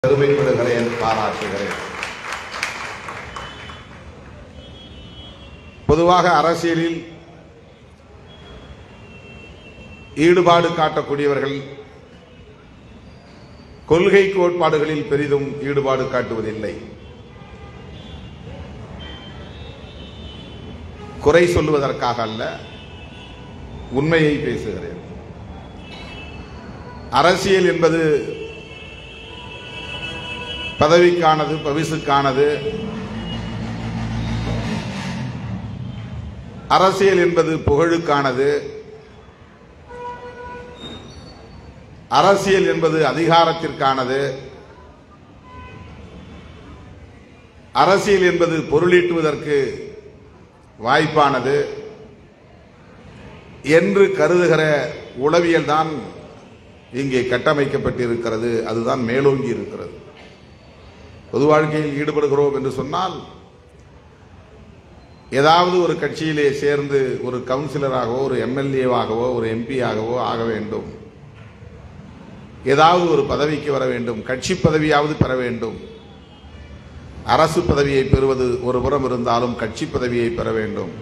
பெருமைப்படுகிறேன் பாராட்டுகிறேன் பொதுவாக அரசியலில் ஈடுபாடு காட்டக்கூடியவர்கள் கொள்கை கோட்பாடுகளில் பெரிதும் ஈடுபாடு காட்டுவதில்லை குறை சொல்லுவதற்காக அல்ல உண்மையை பேசுகிறேன் அரசியல் என்பது பதவிக்கானது பவிசுக்கானது அரசியல் என்பது புகழுக்கானது அரசியல் என்பது அதிகாரத்திற்கானது அரசியல் என்பது பொருளீட்டுவதற்கு வாய்ப்பானது என்று கருதுகிற உளவியல் தான் இங்கே கட்டமைக்கப்பட்டிருக்கிறது அதுதான் மேலோங்கி இருக்கிறது பொது வாழ்க்கையில் ஈடுபடுகிறோம் என்று சொன்னால் ஏதாவது ஒரு கட்சியிலே சேர்ந்து ஒரு கவுன்சிலராகவோ ஒரு எம்எல்ஏவாகவோ ஒரு எம்பியாகவோ ஆக வேண்டும் ஏதாவது ஒரு பதவிக்கு வர வேண்டும் கட்சி பதவியாவது பெற வேண்டும் அரசு பதவியை பெறுவது ஒரு புறம் இருந்தாலும் கட்சி பதவியை பெற வேண்டும்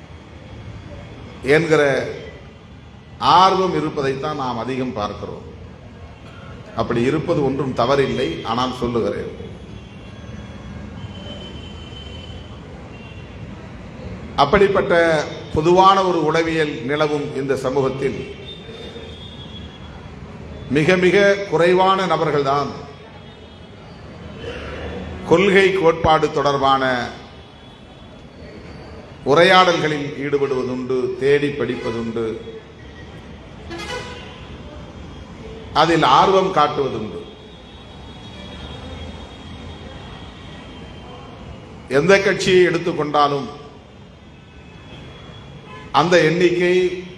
என்கிற ஆர்வம் இருப்பதைத்தான் நாம் அதிகம் பார்க்கிறோம் அப்படி இருப்பது ஒன்றும் தவறில்லை ஆனால் சொல்லுகிறேன் அப்படிப்பட்ட பொதுவான ஒரு உளவியல் நிலவும் இந்த சமூகத்தில் மிக மிக குறைவான நபர்கள்தான் கொள்கை கோட்பாடு தொடர்பான உரையாடல்களில் ஈடுபடுவதுண்டு தேடி படிப்பதுண்டு அதில் ஆர்வம் காட்டுவதுண்டு எந்த கட்சியை எடுத்துக்கொண்டாலும் அந்த எண்ணிக்கை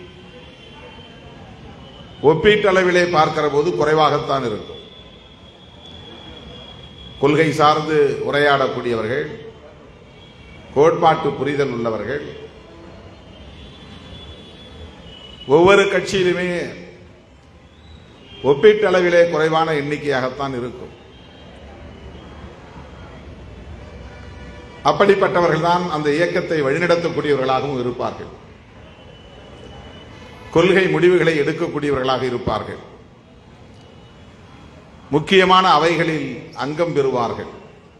ஒப்பீட்டளவிலே பார்க்கிற போது குறைவாகத்தான் இருக்கும் கொள்கை சார்ந்து உரையாடக்கூடியவர்கள் கோட்பாட்டு புரிதல் உள்ளவர்கள் ஒவ்வொரு கட்சியிலுமே ஒப்பீட்டளவிலே குறைவான எண்ணிக்கையாகத்தான் இருக்கும் அப்படிப்பட்டவர்கள்தான் அந்த இயக்கத்தை வழிநடத்தக்கூடியவர்களாகவும் இருப்பார்கள் கொள்கை முடிவுகளை எடுக்கக்கூடியவர்களாக இருப்பார்கள் முக்கியமான அவைகளில் அங்கம் பெறுவார்கள்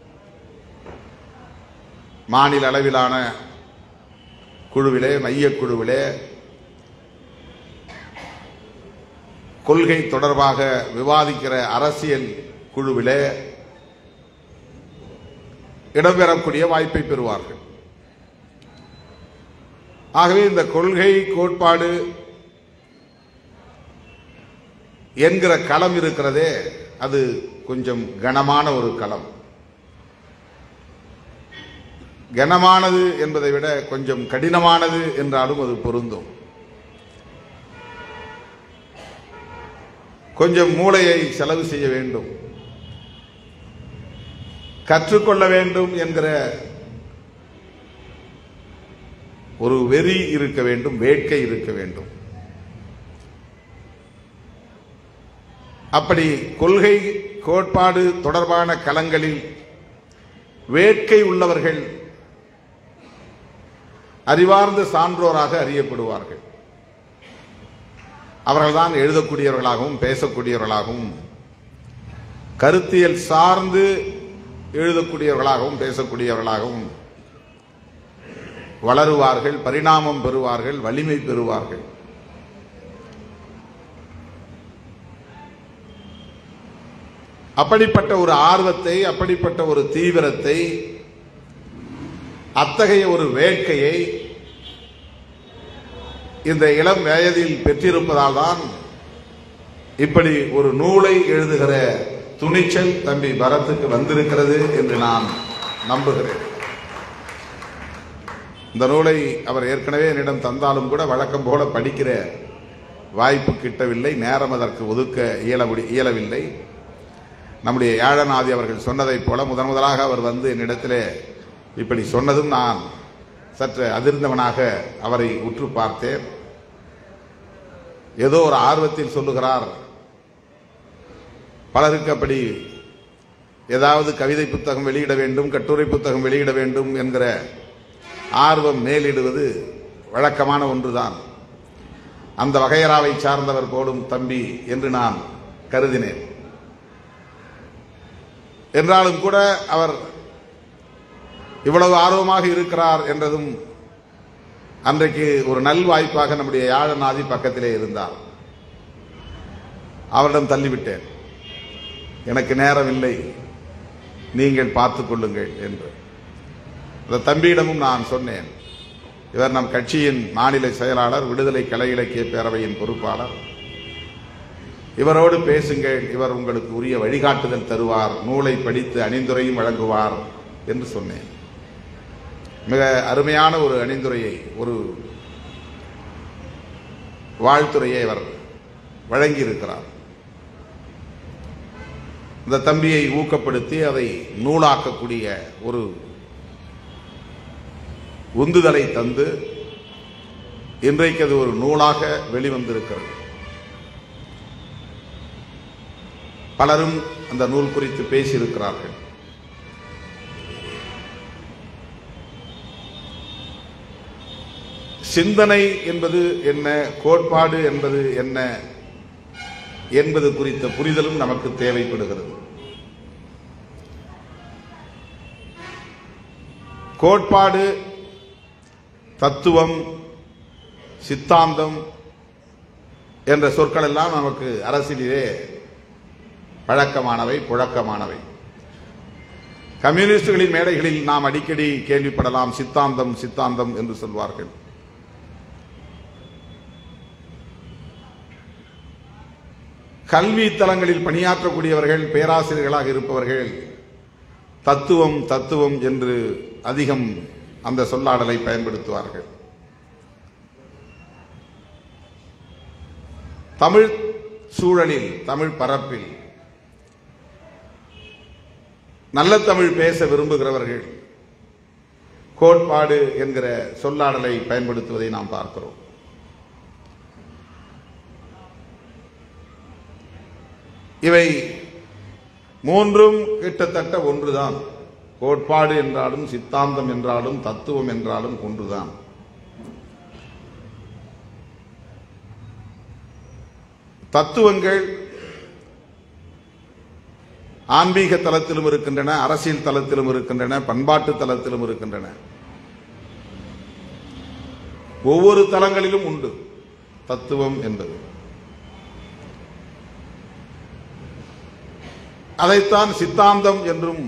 மாநில அளவிலான குழுவிலே மையக் குழுவிலே கொள்கை தொடர்பாக விவாதிக்கிற அரசியல் குழுவிலே இடம்பெறக்கூடிய வாய்ப்பை பெறுவார்கள் ஆகவே இந்த கொள்கை கோட்பாடு என்கிற களம் இருக்கிறதே அது கொஞ்சம் கனமான ஒரு களம் கனமானது என்பதை விட கொஞ்சம் கடினமானது என்றாலும் அது பொருந்தும் கொஞ்சம் மூளையை செலவு செய்ய வேண்டும் கற்றுக்கொள்ள வேண்டும் என்கிற ஒரு வெறி இருக்க வேண்டும் வேட்கை இருக்க வேண்டும் அப்படி கொள்கை கோட்பாடு தொடர்பான களங்களில் வேட்கை உள்ளவர்கள் அறிவார்ந்த சான்றோராக அறியப்படுவார்கள் அவர்கள்தான் எழுதக்கூடியவர்களாகவும் பேசக்கூடியவர்களாகவும் கருத்தியல் சார்ந்து எழுதக்கூடியவர்களாகவும் பேசக்கூடியவர்களாகவும் வளருவார்கள் பரிணாமம் பெறுவார்கள் வலிமை பெறுவார்கள் அப்படிப்பட்ட ஒரு ஆர்வத்தை அப்படிப்பட்ட ஒரு தீவிரத்தை அத்தகைய ஒரு வேட்கையை இந்த இளம் வயதில் பெற்றிருப்பதால் தான் இப்படி ஒரு நூலை எழுதுகிற துணிச்சல் தம்பி பரத்துக்கு வந்திருக்கிறது என்று நான் நம்புகிறேன் இந்த நூலை அவர் ஏற்கனவே என்னிடம் தந்தாலும் கூட வழக்கம் போல படிக்கிற வாய்ப்பு கிட்டவில்லை நேரம் அதற்கு ஒதுக்க இயல முடி இயலவில்லை நம்முடைய ஏழநாதி அவர்கள் சொன்னதைப் போல முதன் முதலாக அவர் வந்து என்னிடத்திலே இப்படி சொன்னதும் நான் சற்று அதிர்ந்தவனாக அவரை உற்று பார்த்தேன் ஏதோ ஒரு ஆர்வத்தில் சொல்லுகிறார் பலருக்கு அப்படி ஏதாவது கவிதை புத்தகம் வெளியிட வேண்டும் கட்டுரை புத்தகம் வெளியிட வேண்டும் என்கிற ஆர்வம் மேலிடுவது வழக்கமான ஒன்றுதான் அந்த வகையறாவை சார்ந்தவர் போடும் தம்பி என்று நான் கருதினேன் என்றாலும் கூட அவர் இவ்வளவு ஆர்வமாக இருக்கிறார் என்றதும் அன்றைக்கு ஒரு நல்வாய்ப்பாக நம்முடைய யாழநாதி பக்கத்திலே இருந்தார் அவரிடம் தள்ளிவிட்டேன் எனக்கு நேரம் இல்லை நீங்கள் பார்த்துக் கொள்ளுங்கள் என்று அந்த தம்பியிடமும் நான் சொன்னேன் இவர் நம் கட்சியின் மாநில செயலாளர் விடுதலை கலை இலக்கிய பேரவையின் பொறுப்பாளர் இவரோடு பேசுங்கள் இவர் உங்களுக்கு உரிய வழிகாட்டுதல் தருவார் நூலை படித்து அணிந்துரையும் வழங்குவார் என்று சொன்னேன் மிக அருமையான ஒரு அணிந்துரையை ஒரு வாழ்த்துறையை அவர் வழங்கியிருக்கிறார் இந்த தம்பியை ஊக்கப்படுத்தி அதை நூலாக்கக்கூடிய ஒரு உந்துதலை தந்து இன்றைக்கு அது ஒரு நூலாக வெளிவந்திருக்கிறது பலரும் அந்த நூல் குறித்து பேசியிருக்கிறார்கள் சிந்தனை என்பது என்ன கோட்பாடு என்பது என்ன என்பது குறித்த புரிதலும் நமக்கு தேவைப்படுகிறது கோட்பாடு தத்துவம் சித்தாந்தம் என்ற சொற்கள் எல்லாம் நமக்கு அரசியலிலே பழக்கமானவை புழக்கமானவை கம்யூனிஸ்டுகளின் மேடைகளில் நாம் அடிக்கடி கேள்விப்படலாம் சித்தாந்தம் சித்தாந்தம் என்று சொல்வார்கள் கல்வி தலங்களில் பணியாற்றக்கூடியவர்கள் பேராசிரியர்களாக இருப்பவர்கள் தத்துவம் தத்துவம் என்று அதிகம் அந்த சொல்லாடலை பயன்படுத்துவார்கள் தமிழ் சூழலில் தமிழ் பரப்பில் நல்ல தமிழ் பேச விரும்புகிறவர்கள் கோட்பாடு என்கிற சொல்லாடலை பயன்படுத்துவதை நாம் பார்க்கிறோம் இவை மூன்றும் கிட்டத்தட்ட ஒன்றுதான் கோட்பாடு என்றாலும் சித்தாந்தம் என்றாலும் தத்துவம் என்றாலும் ஒன்றுதான் தத்துவங்கள் ஆன்மீக தளத்திலும் இருக்கின்றன அரசியல் தளத்திலும் இருக்கின்றன பண்பாட்டு தளத்திலும் இருக்கின்றன ஒவ்வொரு தளங்களிலும் உண்டு தத்துவம் என்பது அதைத்தான் சித்தாந்தம் என்றும்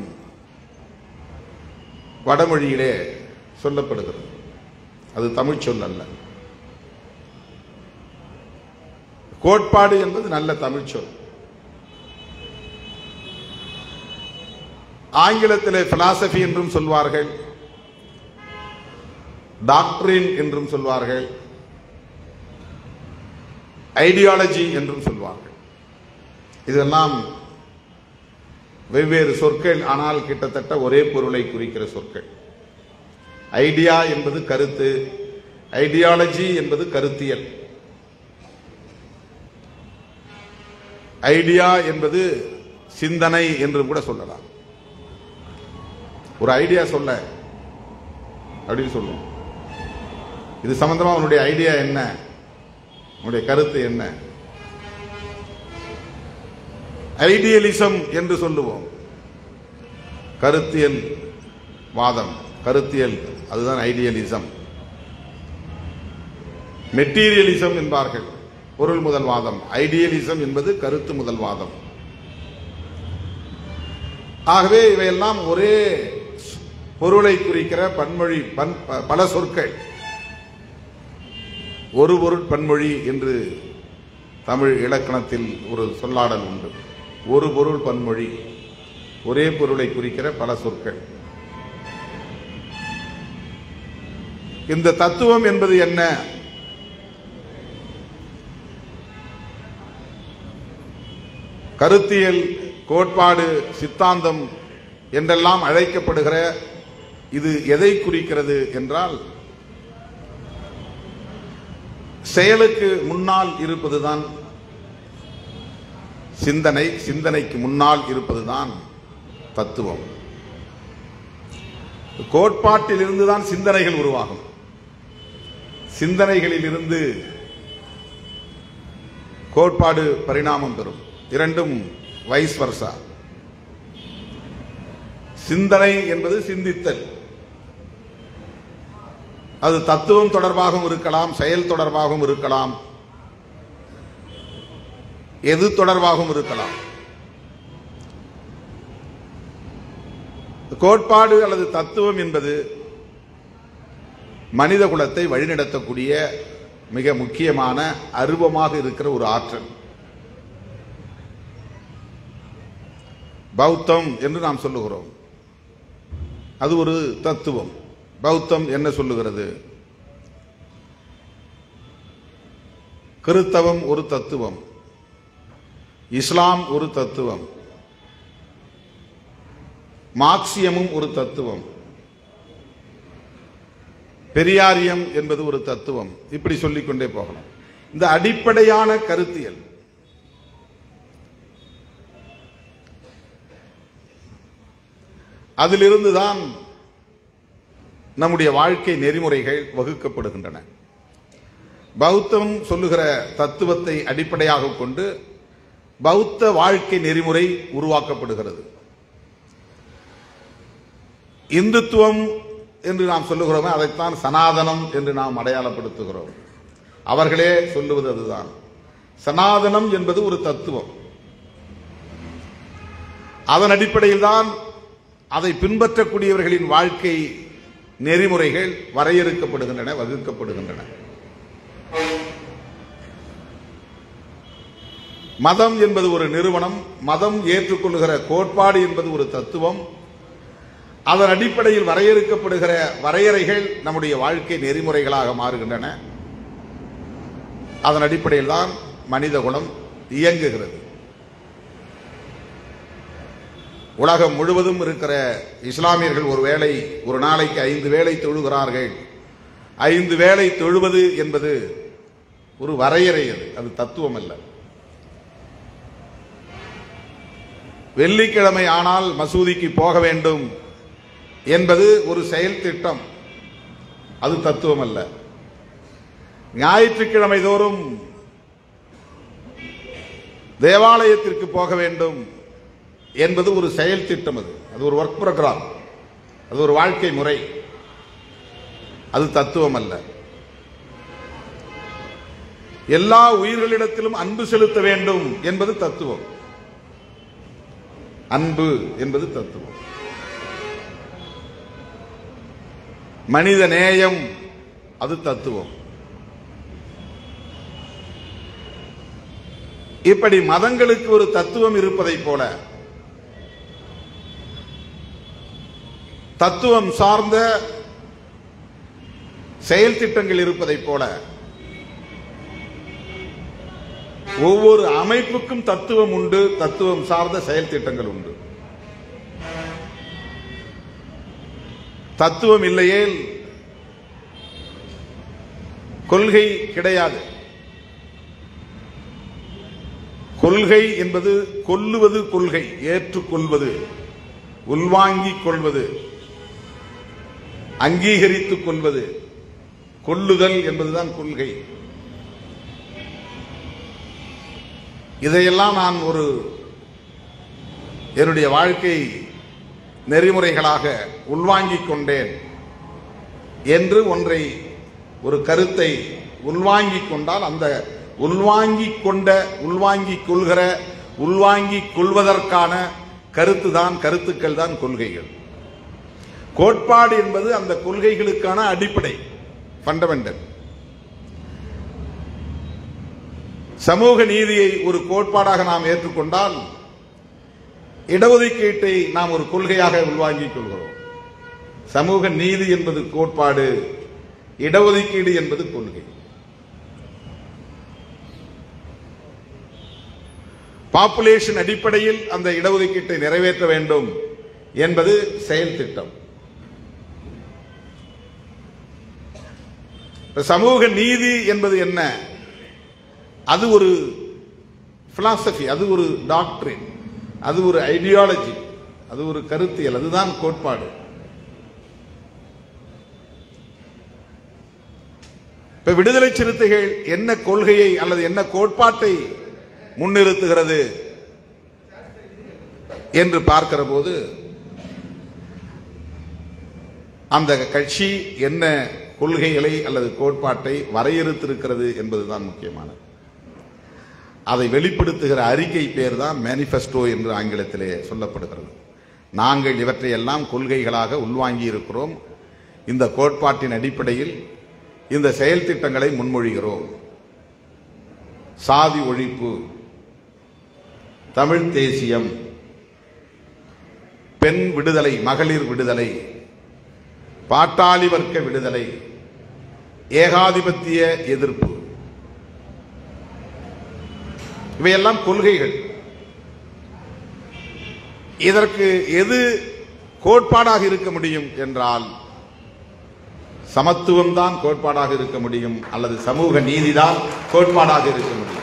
வடமொழியிலே சொல்லப்படுகிறது அது தமிழ் சொல் அல்ல கோட்பாடு என்பது நல்ல தமிழ் சொல் ஆங்கிலத்திலே பிலாசபி என்றும் சொல்வார்கள் டாக்டரின் என்றும் சொல்வார்கள் ஐடியாலஜி என்றும் சொல்வார்கள் இதெல்லாம் வெவ்வேறு சொற்கள் ஆனால் கிட்டத்தட்ட ஒரே பொருளை குறிக்கிற சொற்கள் ஐடியா என்பது கருத்து ஐடியாலஜி என்பது கருத்தியல் ஐடியா என்பது சிந்தனை என்று கூட சொல்லலாம் ஒரு ஐடியா சொல்ல அப்படின்னு சொல்லுவோம் இது சம்பந்தமா உன்னுடைய ஐடியா என்ன உன்னுடைய கருத்து என்ன ஐடியலிசம் என்று சொல்லுவோம் கருத்தியல் வாதம் கருத்தியல் அதுதான் ஐடியலிசம் மெட்டீரியலிசம் என்பார்கள் பொருள் முதல் வாதம் ஐடியலிசம் என்பது கருத்து முதல் வாதம் ஆகவே இவையெல்லாம் ஒரே பொருளை குறிக்கிற பன்மொழி பன் ப- பல சொற்கள் ஒரு பொருள் பன்மொழி என்று தமிழ் இலக்கணத்தில் ஒரு சொல்லாடல் உண்டு ஒரு பொருள் பன்மொழி ஒரே பொருளை குறிக்கிற பல சொற்கள் இந்த தத்துவம் என்பது என்ன கருத்தியல் கோட்பாடு சித்தாந்தம் என்றெல்லாம் அழைக்கப்படுகிற இது எதை குறிக்கிறது என்றால் செயலுக்கு முன்னால் இருப்பதுதான் சிந்தனை சிந்தனைக்கு முன்னால் இருப்பதுதான் தத்துவம் கோட்பாட்டிலிருந்து தான் சிந்தனைகள் உருவாகும் சிந்தனைகளிலிருந்து கோட்பாடு பரிணாமம் பெறும் இரண்டும் வைஸ் வர்சா சிந்தனை என்பது சிந்தித்தல் அது தத்துவம் தொடர்பாகவும் இருக்கலாம் செயல் தொடர்பாகவும் இருக்கலாம் எது தொடர்பாகவும் இருக்கலாம் கோட்பாடு அல்லது தத்துவம் என்பது மனித குலத்தை வழிநடத்தக்கூடிய மிக முக்கியமான அருவமாக இருக்கிற ஒரு ஆற்றல் பௌத்தம் என்று நாம் சொல்லுகிறோம் அது ஒரு தத்துவம் பௌத்தம் என்ன சொல்லுகிறது கிறித்தவம் ஒரு தத்துவம் இஸ்லாம் ஒரு தத்துவம் மார்க்சியமும் ஒரு தத்துவம் பெரியாரியம் என்பது ஒரு தத்துவம் இப்படி சொல்லிக்கொண்டே போகலாம் இந்த அடிப்படையான கருத்தியல் அதிலிருந்து தான் நம்முடைய வாழ்க்கை நெறிமுறைகள் வகுக்கப்படுகின்றன பௌத்தம் சொல்லுகிற தத்துவத்தை அடிப்படையாக கொண்டு பௌத்த வாழ்க்கை நெறிமுறை உருவாக்கப்படுகிறது இந்துத்துவம் என்று நாம் சொல்லுகிறோமே அதைத்தான் சனாதனம் என்று நாம் அடையாளப்படுத்துகிறோம் அவர்களே சொல்லுவது அதுதான் சனாதனம் என்பது ஒரு தத்துவம் அதன் அடிப்படையில் தான் அதை பின்பற்றக்கூடியவர்களின் வாழ்க்கை நெறிமுறைகள் வரையறுக்கப்படுகின்றன வகுக்கப்படுகின்றன மதம் என்பது ஒரு நிறுவனம் மதம் ஏற்றுக்கொள்ளுகிற கோட்பாடு என்பது ஒரு தத்துவம் அதன் அடிப்படையில் வரையறுக்கப்படுகிற வரையறைகள் நம்முடைய வாழ்க்கை நெறிமுறைகளாக மாறுகின்றன அதன் அடிப்படையில் தான் மனித குலம் இயங்குகிறது உலகம் முழுவதும் இருக்கிற இஸ்லாமியர்கள் ஒரு வேளை ஒரு நாளைக்கு ஐந்து வேளை தொழுகிறார்கள் ஐந்து வேளை தொழுவது என்பது ஒரு வரையறை அது அது தத்துவம் அல்ல வெள்ளிக்கிழமை ஆனால் மசூதிக்கு போக வேண்டும் என்பது ஒரு செயல் திட்டம் அது தத்துவம் அல்ல ஞாயிற்றுக்கிழமை தோறும் தேவாலயத்திற்கு போக வேண்டும் என்பது ஒரு செயல் திட்டம் அது அது ஒரு ஒர்க் ப்ரோக்ராம் அது ஒரு வாழ்க்கை முறை அது தத்துவம் அல்ல எல்லா உயிர்களிடத்திலும் அன்பு செலுத்த வேண்டும் என்பது தத்துவம் அன்பு என்பது தத்துவம் மனித நேயம் அது தத்துவம் இப்படி மதங்களுக்கு ஒரு தத்துவம் இருப்பதைப் போல தத்துவம் சார்ந்த செயல் திட்டங்கள் இருப்பதைப் போல ஒவ்வொரு அமைப்புக்கும் தத்துவம் உண்டு தத்துவம் சார்ந்த செயல் திட்டங்கள் உண்டு தத்துவம் இல்லையேல் கொள்கை கிடையாது கொள்கை என்பது கொல்லுவது கொள்கை ஏற்றுக்கொள்வது உள்வாங்கிக் கொள்வது அங்கீகரித்துக் கொள்வது கொல்லுதல் என்பதுதான் கொள்கை இதையெல்லாம் நான் ஒரு என்னுடைய வாழ்க்கை நெறிமுறைகளாக உள்வாங்கிக் கொண்டேன் என்று ஒன்றை ஒரு கருத்தை உள்வாங்கிக் கொண்டால் அந்த உள்வாங்கிக் கொண்ட உள்வாங்கிக் கொள்கிற உள்வாங்கிக் கொள்வதற்கான கருத்து தான் கருத்துக்கள் தான் கொள்கைகள் கோட்பாடு என்பது அந்த கொள்கைகளுக்கான அடிப்படை ஃபண்டமெண்டல் சமூக நீதியை ஒரு கோட்பாடாக நாம் ஏற்றுக்கொண்டால் இடஒதுக்கீட்டை நாம் ஒரு கொள்கையாக உள்வாங்கிக் கொள்கிறோம் சமூக நீதி என்பது கோட்பாடு இடஒதுக்கீடு என்பது கொள்கை பாப்புலேஷன் அடிப்படையில் அந்த இடஒதுக்கீட்டை நிறைவேற்ற வேண்டும் என்பது செயல் திட்டம் சமூக நீதி என்பது என்ன அது ஒரு பிலாசபி அது ஒரு டாக்டரின் அது ஒரு ஐடியாலஜி அது ஒரு கருத்தியல் அதுதான் கோட்பாடு இப்ப விடுதலை சிறுத்தைகள் என்ன கொள்கையை அல்லது என்ன கோட்பாட்டை முன்னிறுத்துகிறது என்று பார்க்கிற போது அந்த கட்சி என்ன கொள்கைகளை அல்லது கோட்பாட்டை வரையறுத்திருக்கிறது என்பதுதான் முக்கியமானது அதை வெளிப்படுத்துகிற அறிக்கை பேர் தான் மேனிஃபெஸ்டோ என்று ஆங்கிலத்திலே சொல்லப்படுகிறது நாங்கள் இவற்றையெல்லாம் கொள்கைகளாக உள்வாங்கி இருக்கிறோம் இந்த கோட்பாட்டின் அடிப்படையில் இந்த செயல் திட்டங்களை முன்மொழிகிறோம் சாதி ஒழிப்பு தமிழ் தேசியம் பெண் விடுதலை மகளிர் விடுதலை பாட்டாளி வர்க்க விடுதலை ஏகாதிபத்திய எதிர்ப்பு இவையெல்லாம் கொள்கைகள் இதற்கு எது கோட்பாடாக இருக்க முடியும் என்றால் சமத்துவம் தான் கோட்பாடாக இருக்க முடியும் அல்லது சமூக நீதிதான் கோட்பாடாக இருக்க முடியும்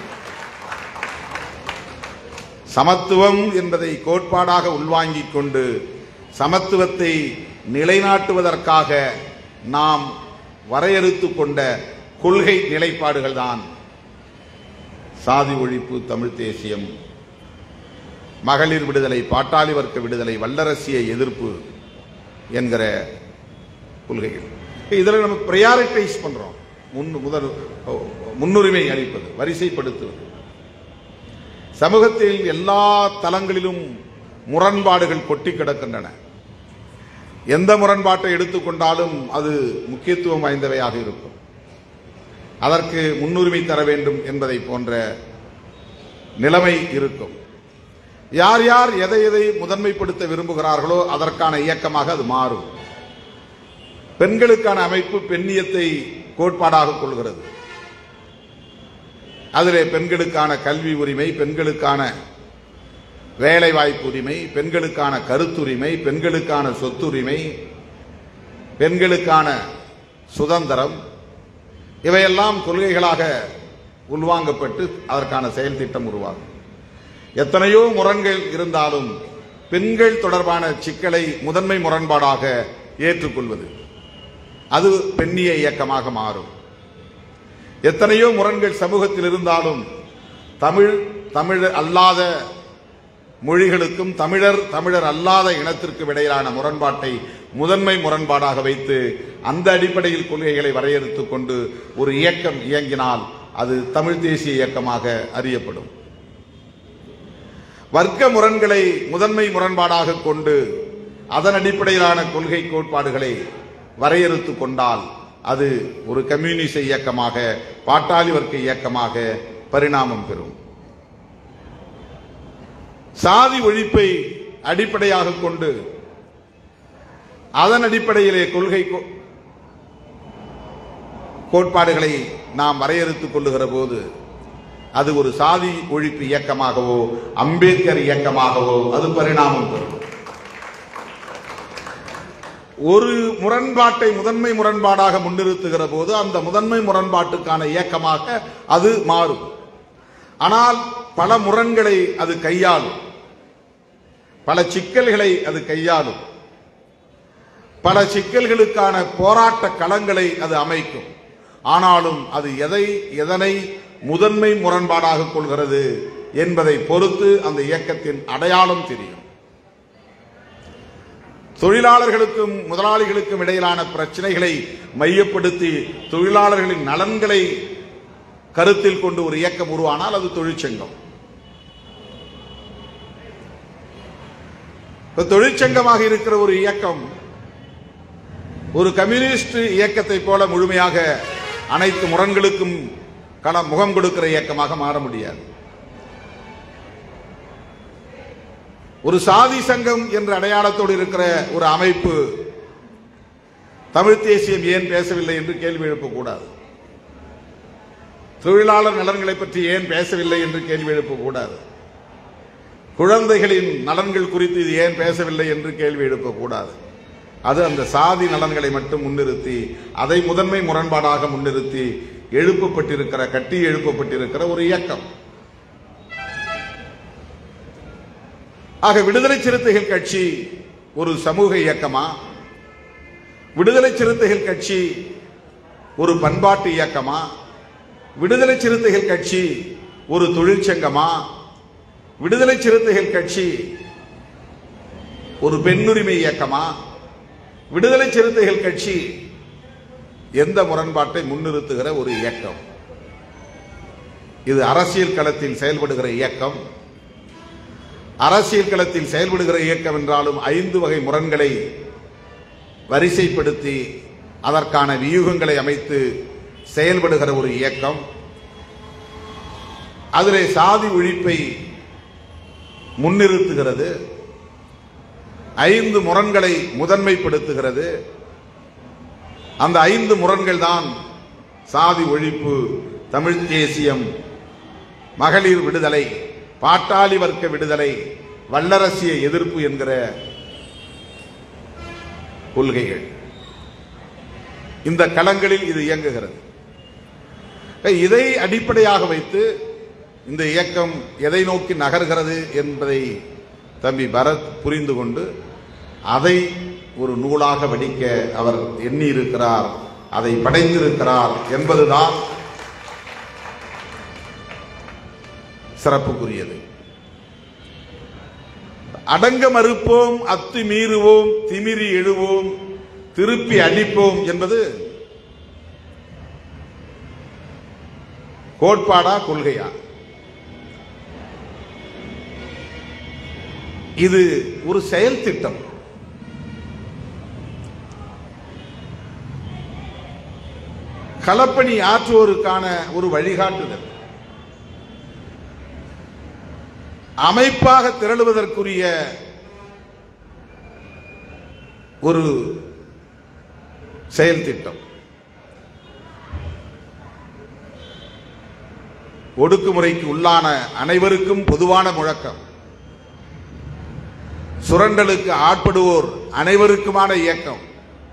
சமத்துவம் என்பதை கோட்பாடாக உள்வாங்கிக் கொண்டு சமத்துவத்தை நிலைநாட்டுவதற்காக நாம் வரையறுத்துக் கொண்ட கொள்கை நிலைப்பாடுகள் தான் சாதி ஒழிப்பு தமிழ் தேசியம் மகளிர் விடுதலை பாட்டாளி வர்க்க விடுதலை வல்லரசிய எதிர்ப்பு என்கிற கொள்கைகள் இதில் நம்ம ப்ரையாரிட்டைஸ் பண்றோம் முன் முதல் முன்னுரிமை அளிப்பது வரிசைப்படுத்துவது சமூகத்தில் எல்லா தளங்களிலும் முரண்பாடுகள் கொட்டி கிடக்கின்றன எந்த முரண்பாட்டை எடுத்துக்கொண்டாலும் அது முக்கியத்துவம் வாய்ந்தவையாக இருக்கும் அதற்கு முன்னுரிமை தர வேண்டும் என்பதை போன்ற நிலைமை இருக்கும் யார் யார் எதை எதை முதன்மைப்படுத்த விரும்புகிறார்களோ அதற்கான இயக்கமாக அது மாறும் பெண்களுக்கான அமைப்பு பெண்ணியத்தை கோட்பாடாக கொள்கிறது அதிலே பெண்களுக்கான கல்வி உரிமை பெண்களுக்கான வேலை வாய்ப்பு உரிமை பெண்களுக்கான கருத்துரிமை பெண்களுக்கான சொத்துரிமை பெண்களுக்கான சுதந்திரம் இவையெல்லாம் கொள்கைகளாக உள்வாங்கப்பட்டு அதற்கான செயல் திட்டம் உருவாகும் எத்தனையோ முரண்கள் இருந்தாலும் பெண்கள் தொடர்பான சிக்கலை முதன்மை முரண்பாடாக ஏற்றுக்கொள்வது அது பெண்ணிய இயக்கமாக மாறும் எத்தனையோ முரண்கள் சமூகத்தில் இருந்தாலும் தமிழ் தமிழ் அல்லாத மொழிகளுக்கும் தமிழர் தமிழர் அல்லாத இனத்திற்கும் இடையிலான முரண்பாட்டை முதன்மை முரண்பாடாக வைத்து அந்த அடிப்படையில் கொள்கைகளை வரையறுத்துக் கொண்டு ஒரு இயக்கம் இயங்கினால் அது தமிழ் தேசிய இயக்கமாக அறியப்படும் வர்க்க முரண்களை முதன்மை முரண்பாடாக கொண்டு அதன் அடிப்படையிலான கொள்கை கோட்பாடுகளை வரையறுத்துக் கொண்டால் அது ஒரு கம்யூனிச இயக்கமாக பாட்டாளி வர்க்க இயக்கமாக பரிணாமம் பெறும் சாதி ஒழிப்பை அடிப்படையாக கொண்டு அதன் அடிப்படையிலே கொள்கை கோ- கோட்பாடுகளை நாம் வரையறுத்துக் கொள்ளுகிற போது அது ஒரு சாதி ஒழிப்பு இயக்கமாகவோ அம்பேத்கர் இயக்கமாகவோ அது பரிணாமம் பெறும் ஒரு முரண்பாட்டை முதன்மை முரண்பாடாக முன்னிறுத்துகிற போது அந்த முதன்மை முரண்பாட்டுக்கான இயக்கமாக அது மாறும் ஆனால் பல முரண்களை அது கையாளும் பல சிக்கல்களை அது கையாளும் பல சிக்கல்களுக்கான போராட்ட களங்களை அது அமைக்கும் ஆனாலும் அது எதை எதனை முதன்மை முரண்பாடாக கொள்கிறது என்பதை பொறுத்து அந்த இயக்கத்தின் அடையாளம் தெரியும் தொழிலாளர்களுக்கும் முதலாளிகளுக்கும் இடையிலான பிரச்சனைகளை மையப்படுத்தி தொழிலாளர்களின் நலன்களை கருத்தில் கொண்டு ஒரு இயக்கம் உருவானால் அது தொழிற்சங்கம் இப்ப தொழிற்சங்கமாக இருக்கிற ஒரு இயக்கம் ஒரு கம்யூனிஸ்ட் இயக்கத்தை போல முழுமையாக அனைத்து முரண்களுக்கும் களம் முகம் கொடுக்கிற இயக்கமாக மாற முடியாது ஒரு சாதி சங்கம் என்ற அடையாளத்தோடு இருக்கிற ஒரு அமைப்பு தமிழ் தேசியம் ஏன் பேசவில்லை என்று கேள்வி எழுப்பக்கூடாது தொழிலாளர் நலன்களை பற்றி ஏன் பேசவில்லை என்று கேள்வி எழுப்பக்கூடாது குழந்தைகளின் நலன்கள் குறித்து இது ஏன் பேசவில்லை என்று கேள்வி எழுப்பக்கூடாது அது அந்த சாதி நலன்களை மட்டும் முன்னிறுத்தி அதை முதன்மை முரண்பாடாக முன்னிறுத்தி எழுப்பப்பட்டிருக்கிற கட்டி எழுப்பப்பட்டிருக்கிற ஒரு இயக்கம் ஆக விடுதலை சிறுத்தைகள் கட்சி ஒரு சமூக இயக்கமா விடுதலை சிறுத்தைகள் கட்சி ஒரு பண்பாட்டு இயக்கமா விடுதலை சிறுத்தைகள் கட்சி ஒரு தொழிற்சங்கமா விடுதலை சிறுத்தைகள் கட்சி ஒரு பெண்ணுரிமை இயக்கமா விடுதலை சிறுத்தைகள் கட்சி எந்த முரண்பாட்டை முன்னிறுத்துகிற ஒரு இயக்கம் இது அரசியல் களத்தில் செயல்படுகிற இயக்கம் அரசியல் களத்தில் செயல்படுகிற இயக்கம் என்றாலும் ஐந்து வகை முரண்களை வரிசைப்படுத்தி அதற்கான வியூகங்களை அமைத்து செயல்படுகிற ஒரு இயக்கம் அதிலே சாதி ஒழிப்பை முன்னிறுத்துகிறது ஐந்து முரண்களை முதன்மைப்படுத்துகிறது அந்த ஐந்து முரண்கள் தான் சாதி ஒழிப்பு தமிழ் தேசியம் மகளிர் விடுதலை பாட்டாளி வர்க்க விடுதலை வல்லரசிய எதிர்ப்பு என்கிற கொள்கைகள் இந்த களங்களில் இது இயங்குகிறது இதை அடிப்படையாக வைத்து இந்த இயக்கம் எதை நோக்கி நகர்கிறது என்பதை தம்பி பரத் புரிந்து கொண்டு அதை ஒரு நூலாக வடிக்க அவர் எண்ணி இருக்கிறார் அதை படைத்திருக்கிறார் என்பதுதான் சிறப்புக்குரியது அடங்க மறுப்போம் அத்து மீறுவோம் திமிரி எழுவோம் திருப்பி அடிப்போம் என்பது கோட்பாடா கொள்கையா இது ஒரு செயல் திட்டம் களப்பணி ஆற்றுவோருக்கான ஒரு வழிகாட்டுதல் அமைப்பாக திரளுவதற்குரிய ஒரு செயல் திட்டம் ஒடுக்குமுறைக்கு உள்ளான அனைவருக்கும் பொதுவான முழக்கம் சுரண்டலுக்கு ஆட்படுவோர் அனைவருக்குமான இயக்கம்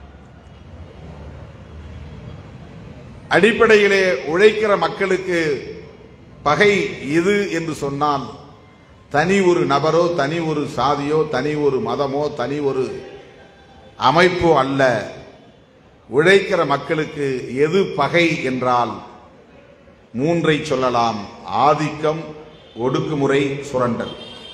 அடிப்படையிலே உழைக்கிற மக்களுக்கு பகை இது என்று சொன்னால் தனி ஒரு நபரோ தனி ஒரு சாதியோ தனி ஒரு மதமோ தனி ஒரு அமைப்போ அல்ல உழைக்கிற மக்களுக்கு எது பகை என்றால் மூன்றை சொல்லலாம் ஆதிக்கம் ஒடுக்குமுறை சுரண்டல்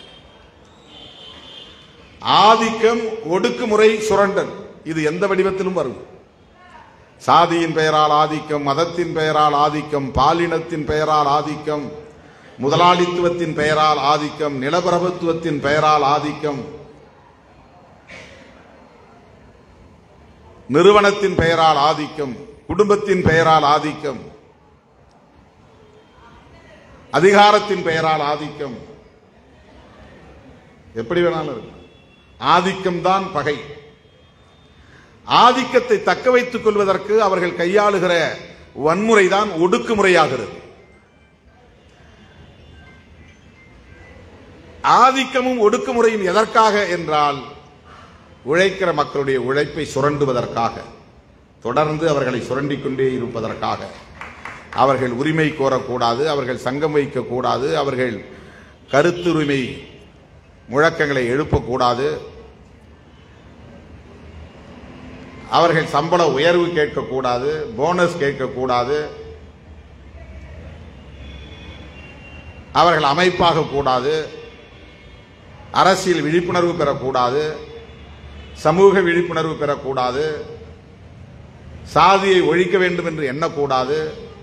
ஆதிக்கம் ஒடுக்குமுறை சுரண்டல் இது எந்த வடிவத்திலும் வரும் சாதியின் பெயரால் ஆதிக்கம் மதத்தின் பெயரால் ஆதிக்கம் பாலினத்தின் பெயரால் ஆதிக்கம் முதலாளித்துவத்தின் பெயரால் ஆதிக்கம் நிலப்பிரபுத்துவத்தின் பெயரால் ஆதிக்கம் நிறுவனத்தின் பெயரால் ஆதிக்கம் குடும்பத்தின் பெயரால் ஆதிக்கம் அதிகாரத்தின் பெயரால் ஆதிக்கம் எப்படி வேணாலும் இருக்கு ஆதிக்கம் தான் பகை ஆதிக்கத்தை தக்க வைத்துக் கொள்வதற்கு அவர்கள் கையாளுகிற வன்முறை தான் ஒடுக்குமுறையாகிறது ஆதிக்கமும் ஒடுக்குமுறையும் எதற்காக என்றால் உழைக்கிற மக்களுடைய உழைப்பை சுரண்டுவதற்காக தொடர்ந்து அவர்களை சுரண்டிக் கொண்டே இருப்பதற்காக அவர்கள் உரிமை கோரக்கூடாது அவர்கள் சங்கம் வைக்கக்கூடாது அவர்கள் கருத்துரிமை முழக்கங்களை எழுப்பக்கூடாது அவர்கள் சம்பள உயர்வு கேட்கக்கூடாது போனஸ் கேட்கக்கூடாது அவர்கள் அமைப்பாக கூடாது அரசியல் விழிப்புணர்வு பெறக்கூடாது சமூக விழிப்புணர்வு பெறக்கூடாது சாதியை ஒழிக்க வேண்டும் என்று எண்ணக்கூடாது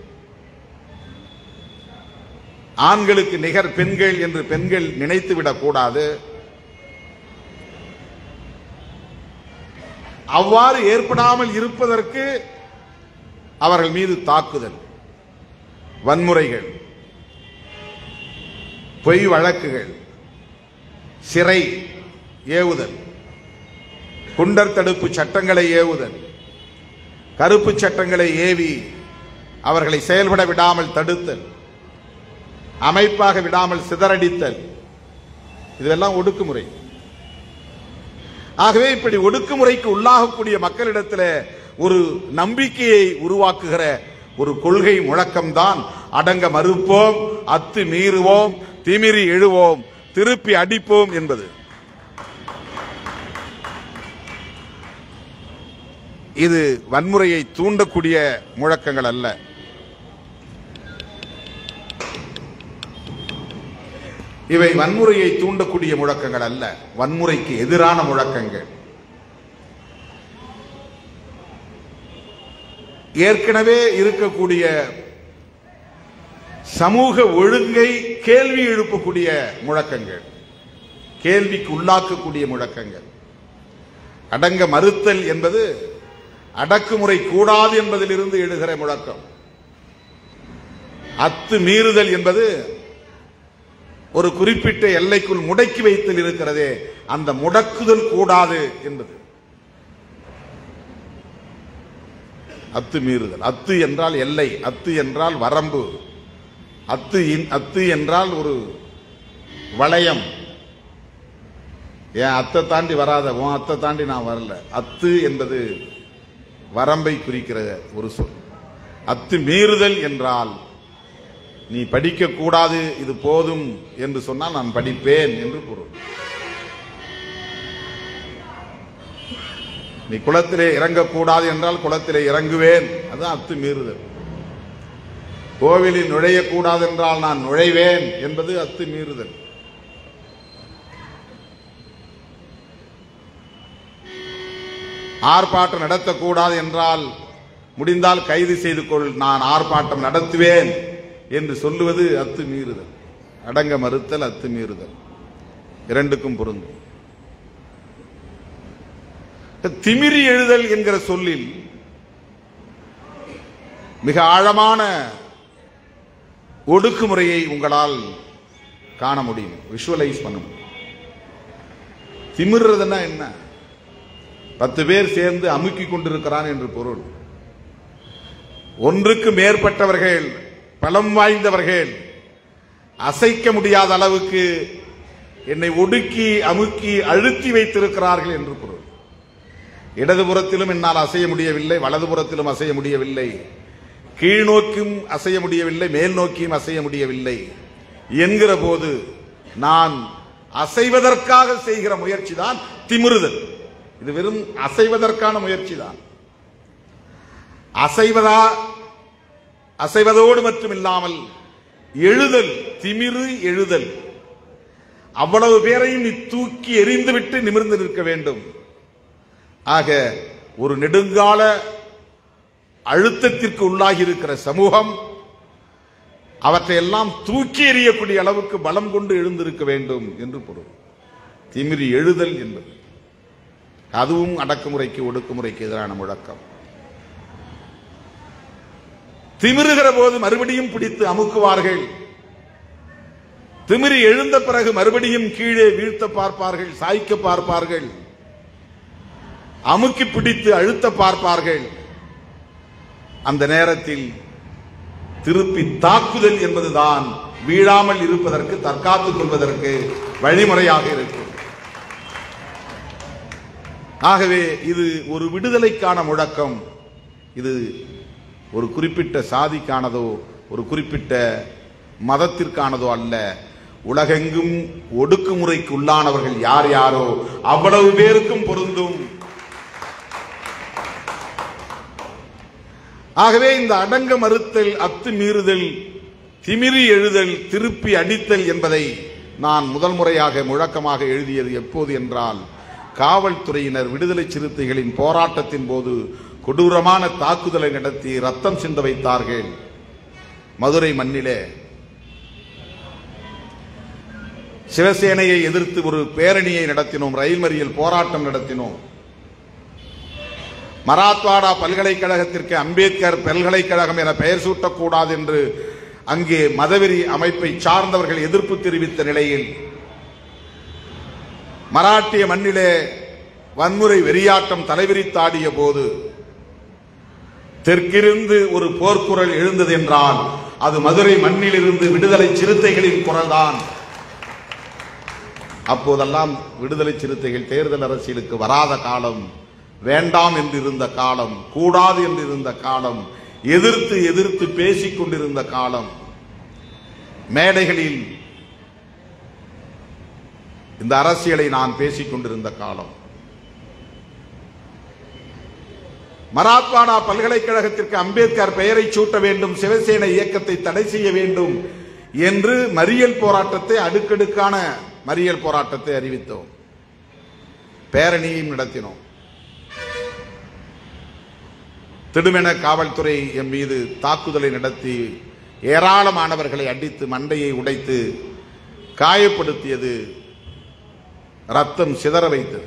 ஆண்களுக்கு நிகர் பெண்கள் என்று பெண்கள் நினைத்து விடக்கூடாது அவ்வாறு ஏற்படாமல் இருப்பதற்கு அவர்கள் மீது தாக்குதல் வன்முறைகள் பொய் வழக்குகள் சிறை ஏவுதல் குண்டர் தடுப்பு சட்டங்களை ஏவுதல் கருப்பு சட்டங்களை ஏவி அவர்களை செயல்பட விடாமல் தடுத்தல் அமைப்பாக விடாமல் சிதறடித்தல் இதெல்லாம் ஒடுக்குமுறை ஆகவே இப்படி ஒடுக்குமுறைக்கு உள்ளாகக்கூடிய மக்களிடத்தில் ஒரு நம்பிக்கையை உருவாக்குகிற ஒரு கொள்கை முழக்கம்தான் அடங்க மறுப்போம் அத்து மீறுவோம் திமிரி எழுவோம் திருப்பி அடிப்போம் என்பது இது வன்முறையை தூண்டக்கூடிய முழக்கங்கள் அல்ல இவை வன்முறையை தூண்டக்கூடிய முழக்கங்கள் அல்ல வன்முறைக்கு எதிரான முழக்கங்கள் ஏற்கனவே இருக்கக்கூடிய சமூக ஒழுங்கை கேள்வி எழுப்பக்கூடிய முழக்கங்கள் கேள்விக்கு உள்ளாக்கக்கூடிய முழக்கங்கள் அடங்க மறுத்தல் என்பது அடக்குமுறை கூடாது என்பதிலிருந்து எழுகிற முழக்கம் அத்து மீறுதல் என்பது ஒரு குறிப்பிட்ட எல்லைக்குள் முடக்கி வைத்தல் இருக்கிறதே அந்த முடக்குதல் கூடாது என்பது அத்து மீறுதல் அத்து என்றால் எல்லை அத்து என்றால் வரம்பு அத்து இன்- அத்து என்றால் ஒரு வளையம் என் அத்தை தாண்டி வராத உன் அத்தை தாண்டி நான் வரல அத்து என்பது வரம்பை குறிக்கிற ஒரு சொல் அத்து மீறுதல் என்றால் நீ படிக்க கூடாது இது போதும் என்று சொன்னால் நான் படிப்பேன் என்று பொருள் நீ குளத்திலே இறங்கக்கூடாது என்றால் குளத்திலே இறங்குவேன் அதுதான் அத்து மீறுதல் கோவிலில் நுழையக்கூடாது என்றால் நான் நுழைவேன் என்பது அத்து மீறுதல் ஆர்ப்பாட்டம் நடத்தக்கூடாது என்றால் முடிந்தால் கைது செய்து கொள் நான் ஆர்ப்பாட்டம் நடத்துவேன் என்று சொல்லுவது அத்து மீறுதல் அடங்க மறுத்தல் அத்து மீறுதல் இரண்டுக்கும் பொருந்தும் திமிரி எழுதல் என்கிற சொல்லில் மிக ஆழமான ஒடுக்குமுறையை உங்களால் காண முடியும் விஷுவலைஸ் பண்ண முடியும் திமிர்றதுன்னா என்ன பத்து பேர் சேர்ந்து அமுக்கி கொண்டிருக்கிறான் என்று பொருள் ஒன்றுக்கு மேற்பட்டவர்கள் பலம் வாய்ந்தவர்கள் அசைக்க முடியாத அளவுக்கு என்னை ஒடுக்கி அமுக்கி அழுத்தி வைத்திருக்கிறார்கள் என்று பொருள் இடதுபுறத்திலும் என்னால் அசைய முடியவில்லை வலதுபுறத்திலும் அசைய முடியவில்லை கீழ்நோக்கியும் அசைய முடியவில்லை மேல் நோக்கியும் அசைய முடியவில்லை என்கிற போது நான் அசைவதற்காக செய்கிற முயற்சி தான் திமிருதல் இது வெறும் அசைவதற்கான முயற்சி தான் அசைவதா அசைவதோடு மட்டும் இல்லாமல் எழுதல் திமிரு எழுதல் அவ்வளவு பேரையும் நீ தூக்கி எறிந்துவிட்டு நிமிர்ந்து நிற்க வேண்டும் ஆக ஒரு நெடுங்கால அழுத்தத்திற்கு உள்ளாகி இருக்கிற சமூகம் அவற்றை எல்லாம் தூக்கி எறியக்கூடிய அளவுக்கு பலம் கொண்டு எழுந்திருக்க வேண்டும் என்று பொருள் திமிரி எழுதல் என்பது அதுவும் அடக்குமுறைக்கு ஒடுக்குமுறைக்கு எதிரான முழக்கம் திமிருகிற போது மறுபடியும் பிடித்து அமுக்குவார்கள் திமிரி எழுந்த பிறகு மறுபடியும் கீழே வீழ்த்த பார்ப்பார்கள் சாய்க்க பார்ப்பார்கள் அமுக்கி பிடித்து அழுத்த பார்ப்பார்கள் அந்த நேரத்தில் திருப்பி தாக்குதல் என்பதுதான் வீழாமல் இருப்பதற்கு தற்காத்துக் கொள்வதற்கு வழிமுறையாக இருக்கும் ஆகவே இது ஒரு விடுதலைக்கான முழக்கம் இது ஒரு குறிப்பிட்ட சாதிக்கானதோ ஒரு குறிப்பிட்ட மதத்திற்கானதோ அல்ல உலகெங்கும் ஒடுக்குமுறைக்கு உள்ளானவர்கள் யார் யாரோ அவ்வளவு பேருக்கும் பொருந்தும் ஆகவே இந்த அடங்க மறுத்தல் அத்து மீறுதல் திமிரி எழுதல் திருப்பி அடித்தல் என்பதை நான் முதல் முறையாக முழக்கமாக எழுதியது எப்போது என்றால் காவல்துறையினர் விடுதலை சிறுத்தைகளின் போராட்டத்தின் போது கொடூரமான தாக்குதலை நடத்தி ரத்தம் சிந்த வைத்தார்கள் மதுரை மண்ணிலே சிவசேனையை எதிர்த்து ஒரு பேரணியை நடத்தினோம் ரயில் மறியல் போராட்டம் நடத்தினோம் மராத்வாடா பல்கலைக்கழகத்திற்கு அம்பேத்கர் பல்கலைக்கழகம் என பெயர் சூட்டக்கூடாது என்று அங்கே மதவெறி அமைப்பை சார்ந்தவர்கள் எதிர்ப்பு தெரிவித்த நிலையில் மராட்டிய மண்ணிலே வன்முறை வெறியாட்டம் தலைவிரித்தாடிய போது தெற்கிருந்து ஒரு போர்க்குரல் எழுந்தது என்றால் அது மதுரை மண்ணிலிருந்து விடுதலை சிறுத்தைகளின் குரல்தான் அப்போதெல்லாம் விடுதலை சிறுத்தைகள் தேர்தல் அரசியலுக்கு வராத காலம் வேண்டாம் என்று இருந்த காலம் கூடாது என்று இருந்த காலம் எதிர்த்து எதிர்த்து பேசிக் கொண்டிருந்த காலம் மேடைகளில் இந்த அரசியலை நான் பேசிக் கொண்டிருந்த காலம் மராத்வாடா பல்கலைக்கழகத்திற்கு அம்பேத்கர் பெயரை சூட்ட வேண்டும் சிவசேனை இயக்கத்தை தடை செய்ய வேண்டும் என்று மறியல் போராட்டத்தை அடுக்கடுக்கான மறியல் போராட்டத்தை அறிவித்தோம் பேரணியும் நடத்தினோம் திடுமென காவல்துறை எம் மீது தாக்குதலை நடத்தி ஏராளமானவர்களை அடித்து மண்டையை உடைத்து காயப்படுத்தியது ரத்தம் சிதற வைத்தது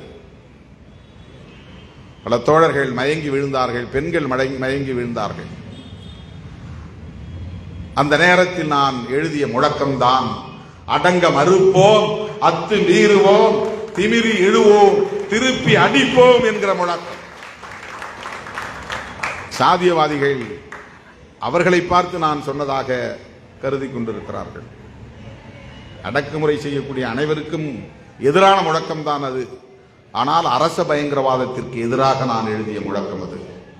பல தோழர்கள் மயங்கி விழுந்தார்கள் பெண்கள் மடங்கி- மயங்கி விழுந்தார்கள் அந்த நேரத்தில் நான் எழுதிய முழக்கம்தான் அடங்க மறுப்போம் அத்து மீறுவோம் திமிரி இழுவோம் திருப்பி அடிப்போம் என்கிற முழக்கம் சாதியவாதிகள் அவர்களை பார்த்து நான் சொன்னதாக கருதி கொண்டிருக்கிறார்கள் அடக்குமுறை செய்யக்கூடிய அனைவருக்கும் எதிரான முழக்கம்தான் அது ஆனால் அரச பயங்கரவாதத்திற்கு எதிராக நான் எழுதிய முழக்கம் அது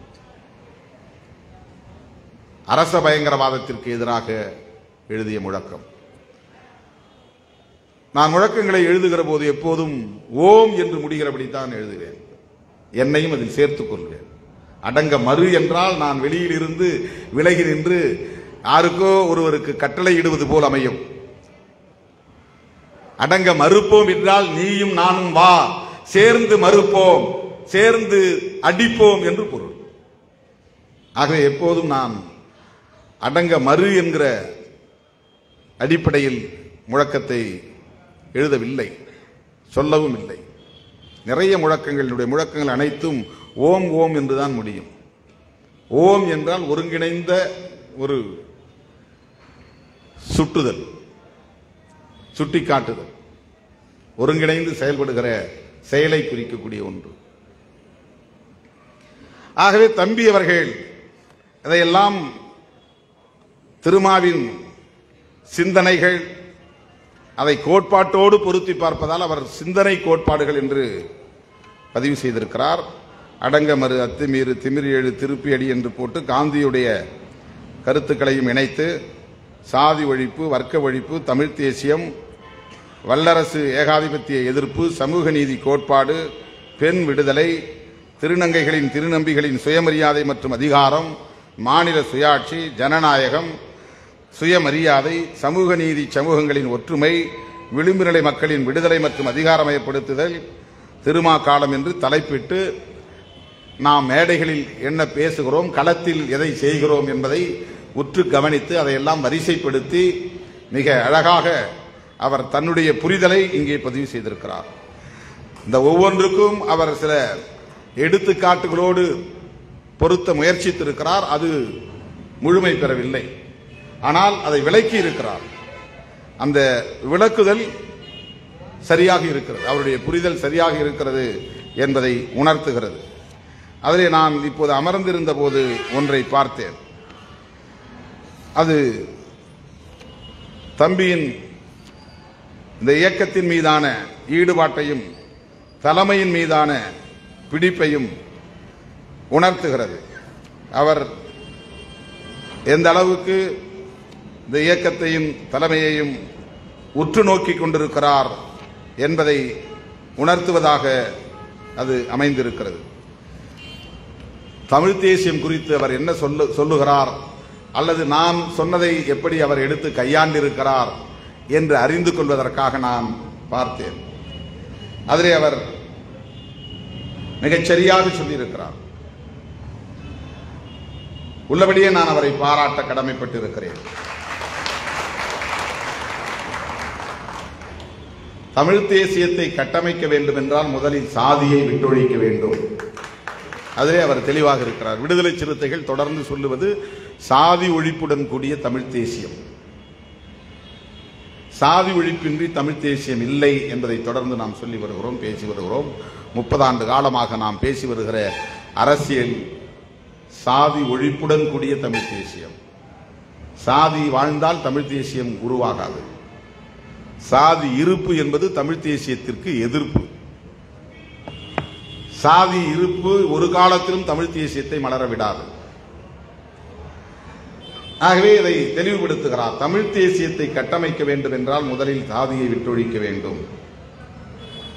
அரச பயங்கரவாதத்திற்கு எதிராக எழுதிய முழக்கம் நான் முழக்கங்களை எழுதுகிற போது எப்போதும் ஓம் என்று முடிகிறபடித்தான் எழுதுவேன் என்னையும் அதில் சேர்த்துக் கொள்வேன் அடங்க மறு என்றால் நான் வெளியில் இருந்து விலகி நின்று யாருக்கோ ஒருவருக்கு கட்டளை இடுவது போல் அமையும் அடங்க மறுப்போம் என்றால் நீயும் நானும் வா சேர்ந்து மறுப்போம் சேர்ந்து அடிப்போம் என்று பொருள் ஆகவே எப்போதும் நான் அடங்க மறு என்கிற அடிப்படையில் முழக்கத்தை எழுதவில்லை சொல்லவும் இல்லை நிறைய முழக்கங்கள் என்னுடைய முழக்கங்கள் அனைத்தும் ஓம் ஓம் என்றுதான் முடியும் ஓம் என்றால் ஒருங்கிணைந்த ஒரு சுட்டுதல் சுட்டிக்காட்டுதல் ஒருங்கிணைந்து செயல்படுகிற செயலை குறிக்கக்கூடிய ஒன்று ஆகவே தம்பி அவர்கள் இதையெல்லாம் திருமாவின் சிந்தனைகள் அதை கோட்பாட்டோடு பொருத்தி பார்ப்பதால் அவர் சிந்தனை கோட்பாடுகள் என்று பதிவு செய்திருக்கிறார் அடங்க மறு அத்துமீறு திமிரி எழு திருப்பி அடி என்று போட்டு காந்தியுடைய கருத்துக்களையும் இணைத்து சாதி ஒழிப்பு வர்க்க ஒழிப்பு தமிழ் தேசியம் வல்லரசு ஏகாதிபத்திய எதிர்ப்பு சமூக நீதி கோட்பாடு பெண் விடுதலை திருநங்கைகளின் திருநம்பிகளின் சுயமரியாதை மற்றும் அதிகாரம் மாநில சுயாட்சி ஜனநாயகம் சுயமரியாதை சமூக நீதி சமூகங்களின் ஒற்றுமை விளிம்பு நிலை மக்களின் விடுதலை மற்றும் அதிகாரமயப்படுத்துதல் திருமா காலம் என்று தலைப்பிட்டு நாம் மேடைகளில் என்ன பேசுகிறோம் களத்தில் எதை செய்கிறோம் என்பதை உற்று கவனித்து அதையெல்லாம் வரிசைப்படுத்தி மிக அழகாக அவர் தன்னுடைய புரிதலை இங்கே பதிவு செய்திருக்கிறார் இந்த ஒவ்வொன்றுக்கும் அவர் சில எடுத்துக்காட்டுகளோடு பொருத்த முயற்சித்திருக்கிறார் அது முழுமை பெறவில்லை ஆனால் அதை விளக்கி இருக்கிறார் அந்த விளக்குதல் சரியாக இருக்கிறது அவருடைய புரிதல் சரியாக இருக்கிறது என்பதை உணர்த்துகிறது அதிலே நான் இப்போது அமர்ந்திருந்த போது ஒன்றை பார்த்தேன் அது தம்பியின் இந்த இயக்கத்தின் மீதான ஈடுபாட்டையும் தலைமையின் மீதான பிடிப்பையும் உணர்த்துகிறது அவர் எந்த அளவுக்கு இந்த இயக்கத்தையும் தலைமையையும் உற்று நோக்கிக் கொண்டிருக்கிறார் என்பதை உணர்த்துவதாக அது அமைந்திருக்கிறது தமிழ் தேசியம் குறித்து அவர் என்ன சொல்லு சொல்லுகிறார் அல்லது நான் சொன்னதை எப்படி அவர் எடுத்து கையாண்டிருக்கிறார் என்று அறிந்து கொள்வதற்காக நான் பார்த்தேன் அதிலே அவர் மிகச் சரியாக சொல்லியிருக்கிறார் உள்ளபடியே நான் அவரை பாராட்ட கடமைப்பட்டிருக்கிறேன் தமிழ் தேசியத்தை கட்டமைக்க வேண்டும் என்றால் முதலில் சாதியை விட்டொழிக்க வேண்டும் அதிலே அவர் தெளிவாக இருக்கிறார் விடுதலை சிறுத்தைகள் தொடர்ந்து சொல்லுவது சாதி ஒழிப்புடன் கூடிய தமிழ் தேசியம் சாதி ஒழிப்பின்றி தமிழ் தேசியம் இல்லை என்பதை தொடர்ந்து நாம் சொல்லி வருகிறோம் பேசி வருகிறோம் முப்பதாண்டு காலமாக நாம் பேசி வருகிற அரசியல் சாதி ஒழிப்புடன் கூடிய தமிழ் தேசியம் சாதி வாழ்ந்தால் தமிழ் தேசியம் உருவாகாது சாதி இருப்பு என்பது தமிழ் தேசியத்திற்கு எதிர்ப்பு சாதி இருப்பு ஒரு காலத்திலும் தமிழ் தேசியத்தை மலர விடாது ஆகவே இதை தெளிவுபடுத்துகிறார் தமிழ் தேசியத்தை கட்டமைக்க வேண்டும் என்றால் முதலில் சாதியை விட்டொழிக்க வேண்டும்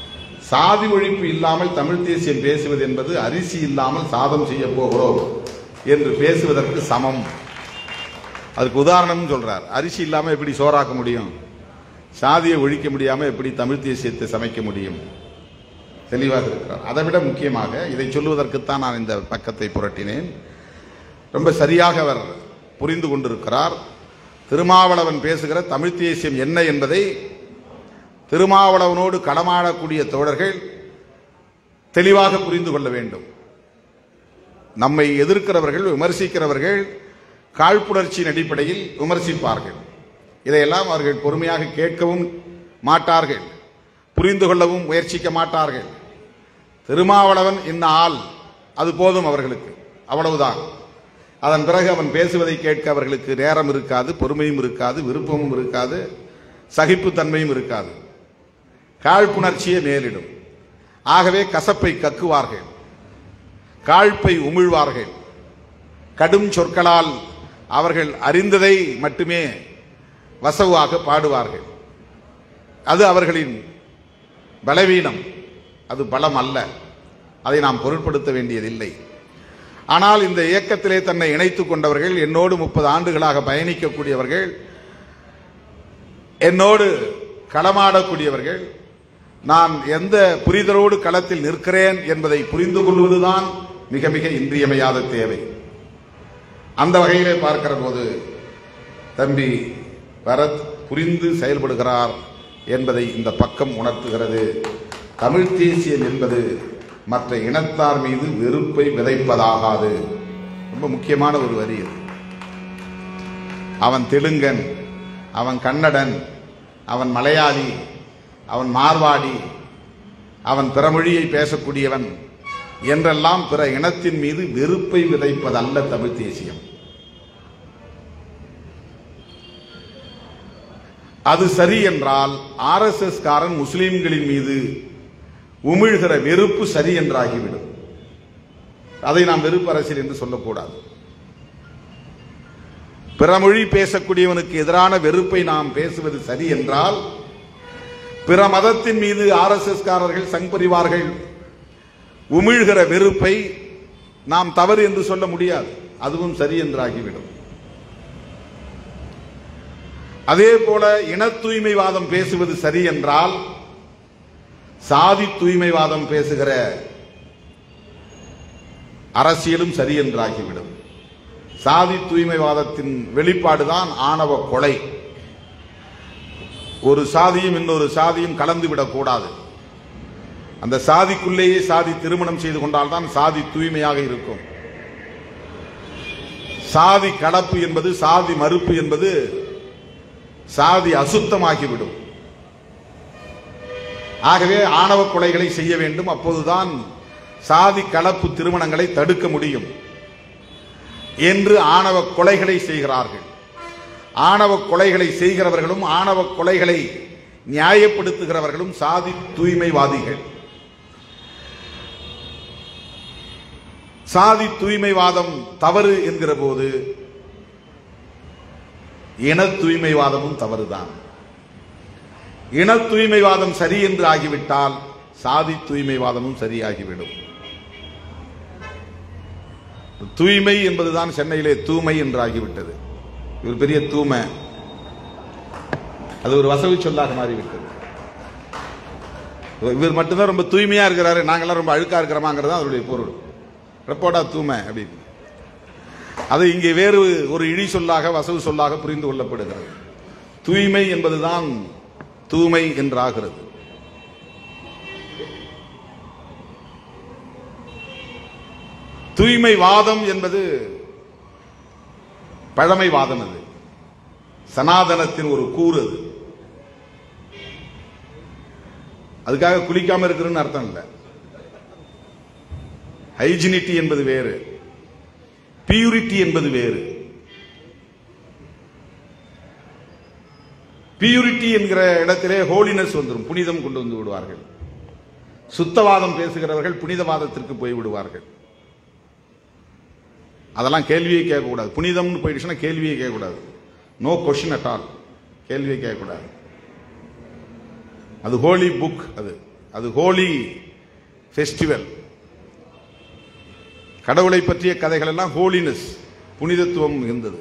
சாதி ஒழிப்பு இல்லாமல் தமிழ் தேசியம் பேசுவது என்பது அரிசி இல்லாமல் சாதம் செய்ய போகிறோம் என்று பேசுவதற்கு சமம் அதுக்கு உதாரணம் சொல்றார் அரிசி இல்லாம எப்படி சோறாக்க முடியும் சாதியை ஒழிக்க முடியாம எப்படி தமிழ் தேசியத்தை சமைக்க முடியும் தெளிவாக இருக்கிறார் அதை விட முக்கியமாக இதை சொல்லுவதற்குத்தான் நான் இந்த பக்கத்தை புரட்டினேன் ரொம்ப சரியாக அவர் புரிந்து கொண்டிருக்கிறார் திருமாவளவன் பேசுகிற தமிழ் தேசியம் என்ன என்பதை திருமாவளவனோடு களமாடக்கூடிய தோழர்கள் தெளிவாக புரிந்து கொள்ள வேண்டும் நம்மை எதிர்க்கிறவர்கள் விமர்சிக்கிறவர்கள் காழ்ப்புணர்ச்சியின் அடிப்படையில் விமர்சிப்பார்கள் இதையெல்லாம் அவர்கள் பொறுமையாக கேட்கவும் மாட்டார்கள் புரிந்து கொள்ளவும் முயற்சிக்க மாட்டார்கள் திருமாவளவன் இன்ன ஆள் அது போதும் அவர்களுக்கு அவ்வளவுதான் அதன் பிறகு அவன் பேசுவதை கேட்க அவர்களுக்கு நேரம் இருக்காது பொறுமையும் இருக்காது விருப்பமும் இருக்காது சகிப்புத்தன்மையும் இருக்காது காழ்ப்புணர்ச்சியே மேலிடும் ஆகவே கசப்பை கக்குவார்கள் காழ்ப்பை உமிழ்வார்கள் கடும் சொற்களால் அவர்கள் அறிந்ததை மட்டுமே வசவாக பாடுவார்கள் அது அவர்களின் பலவீனம் அது பலம் அல்ல அதை நாம் பொருட்படுத்த வேண்டியதில்லை ஆனால் இந்த இயக்கத்திலே தன்னை இணைத்துக் கொண்டவர்கள் என்னோடு முப்பது ஆண்டுகளாக பயணிக்கக்கூடியவர்கள் என்னோடு களமாடக்கூடியவர்கள் நான் எந்த புரிதலோடு களத்தில் நிற்கிறேன் என்பதை புரிந்து கொள்வதுதான் மிக மிக இன்றியமையாத தேவை அந்த வகையிலே பார்க்கிற போது தம்பி பரத் புரிந்து செயல்படுகிறார் என்பதை இந்த பக்கம் உணர்த்துகிறது தமிழ் தேசியம் என்பது மற்ற இனத்தார் மீது வெறுப்பை விதைப்பதாகாது ரொம்ப முக்கியமான ஒரு வரி இது அவன் தெலுங்கன் அவன் கன்னடன் அவன் மலையாளி அவன் மார்வாடி அவன் பிறமொழியை பேசக்கூடியவன் என்றெல்லாம் பிற இனத்தின் மீது வெறுப்பை விதைப்பதல்ல தமிழ் தேசியம் அது சரி என்றால் ஆர்எஸ்எஸ் காரன் முஸ்லிம்களின் மீது உமிழ்கிற வெறுப்பு சரி என்றாகிவிடும் அதை நாம் வெறுப்பு அரசியல் என்று சொல்லக்கூடாது பிற மொழி பேசக்கூடியவனுக்கு எதிரான வெறுப்பை நாம் பேசுவது சரி என்றால் பிற மதத்தின் மீது ஆர்எஸ்எஸ் காரர்கள் சங் பரிவார்கள் உமிழ்கிற வெறுப்பை நாம் தவறு என்று சொல்ல முடியாது அதுவும் சரி என்றாகிவிடும் அதே போல இன தூய்மைவாதம் பேசுவது சரி என்றால் சாதி தூய்மைவாதம் பேசுகிற அரசியலும் சரி என்றாகிவிடும் சாதி தூய்மைவாதத்தின் வெளிப்பாடுதான் ஆணவ கொலை ஒரு சாதியும் இன்னொரு சாதியும் கலந்து விடக்கூடாது அந்த சாதிக்குள்ளேயே சாதி திருமணம் செய்து கொண்டால்தான் சாதி தூய்மையாக இருக்கும் சாதி கலப்பு என்பது சாதி மறுப்பு என்பது சாதி அசுத்தமாகிவிடும் ஆகவே ஆணவ கொலைகளை செய்ய வேண்டும் அப்போதுதான் சாதி கலப்பு திருமணங்களை தடுக்க முடியும் என்று ஆணவ கொலைகளை செய்கிறார்கள் ஆணவ கொலைகளை செய்கிறவர்களும் ஆணவ கொலைகளை நியாயப்படுத்துகிறவர்களும் சாதி தூய்மைவாதிகள் சாதி தூய்மைவாதம் தவறு என்கிற போது இன தூய்மைவாதமும் தவறுதான் இன தூய்மைவாதம் சரி என்று ஆகிவிட்டால் சாதி தூய்மைவாதமும் சரியாகிவிடும் தூய்மை என்பதுதான் சென்னையிலே தூய்மை என்று ஆகிவிட்டது இது ஒரு பெரிய தூமை அது ஒரு வசதி சொல்லாக மாறிவிட்டது இவர் மட்டும்தான் ரொம்ப தூய்மையா இருக்கிறாரு நாங்கெல்லாம் ரொம்ப அழுக்கா இருக்கிறோமாங்கிறது தான் அதனுடைய பொருள் ரெப்போர்ட்டா தூய்மை அப்படின்னு அது இங்கே வேறு ஒரு இழி சொல்லாக வசவு சொல்லாக புரிந்து கொள்ளப்படுகிறது தூய்மை என்பதுதான் தூய்மை என்றாகிறது தூய்மை வாதம் என்பது பழமை வாதம் அது சனாதனத்தின் ஒரு கூறு அது அதுக்காக குளிக்காம இருக்கிறன்னு அர்த்தம் இல்லை ஹைஜினிட்டி என்பது வேறு பியூரிட்டி என்பது வேறு பியூரிட்டி என்கிற இடத்திலே ஹோலினஸ் வந்துடும் புனிதம் கொண்டு வந்து விடுவார்கள் சுத்தவாதம் பேசுகிறவர்கள் புனிதவாதத்திற்கு போய் விடுவார்கள் அதெல்லாம் கேள்வியே கேட்கக்கூடாது புனிதம்னு போயிடுச்சுன்னா கேள்வியே கேட்கக்கூடாது நோ கொஷின் அட் ஆல் கேள்வியே கேட்கக்கூடாது அது ஹோலி புக் அது அது ஹோலி ஃபெஸ்டிவல் கடவுளை பற்றிய கதைகள் எல்லாம் ஹோலினஸ் புனிதத்துவம் இருந்தது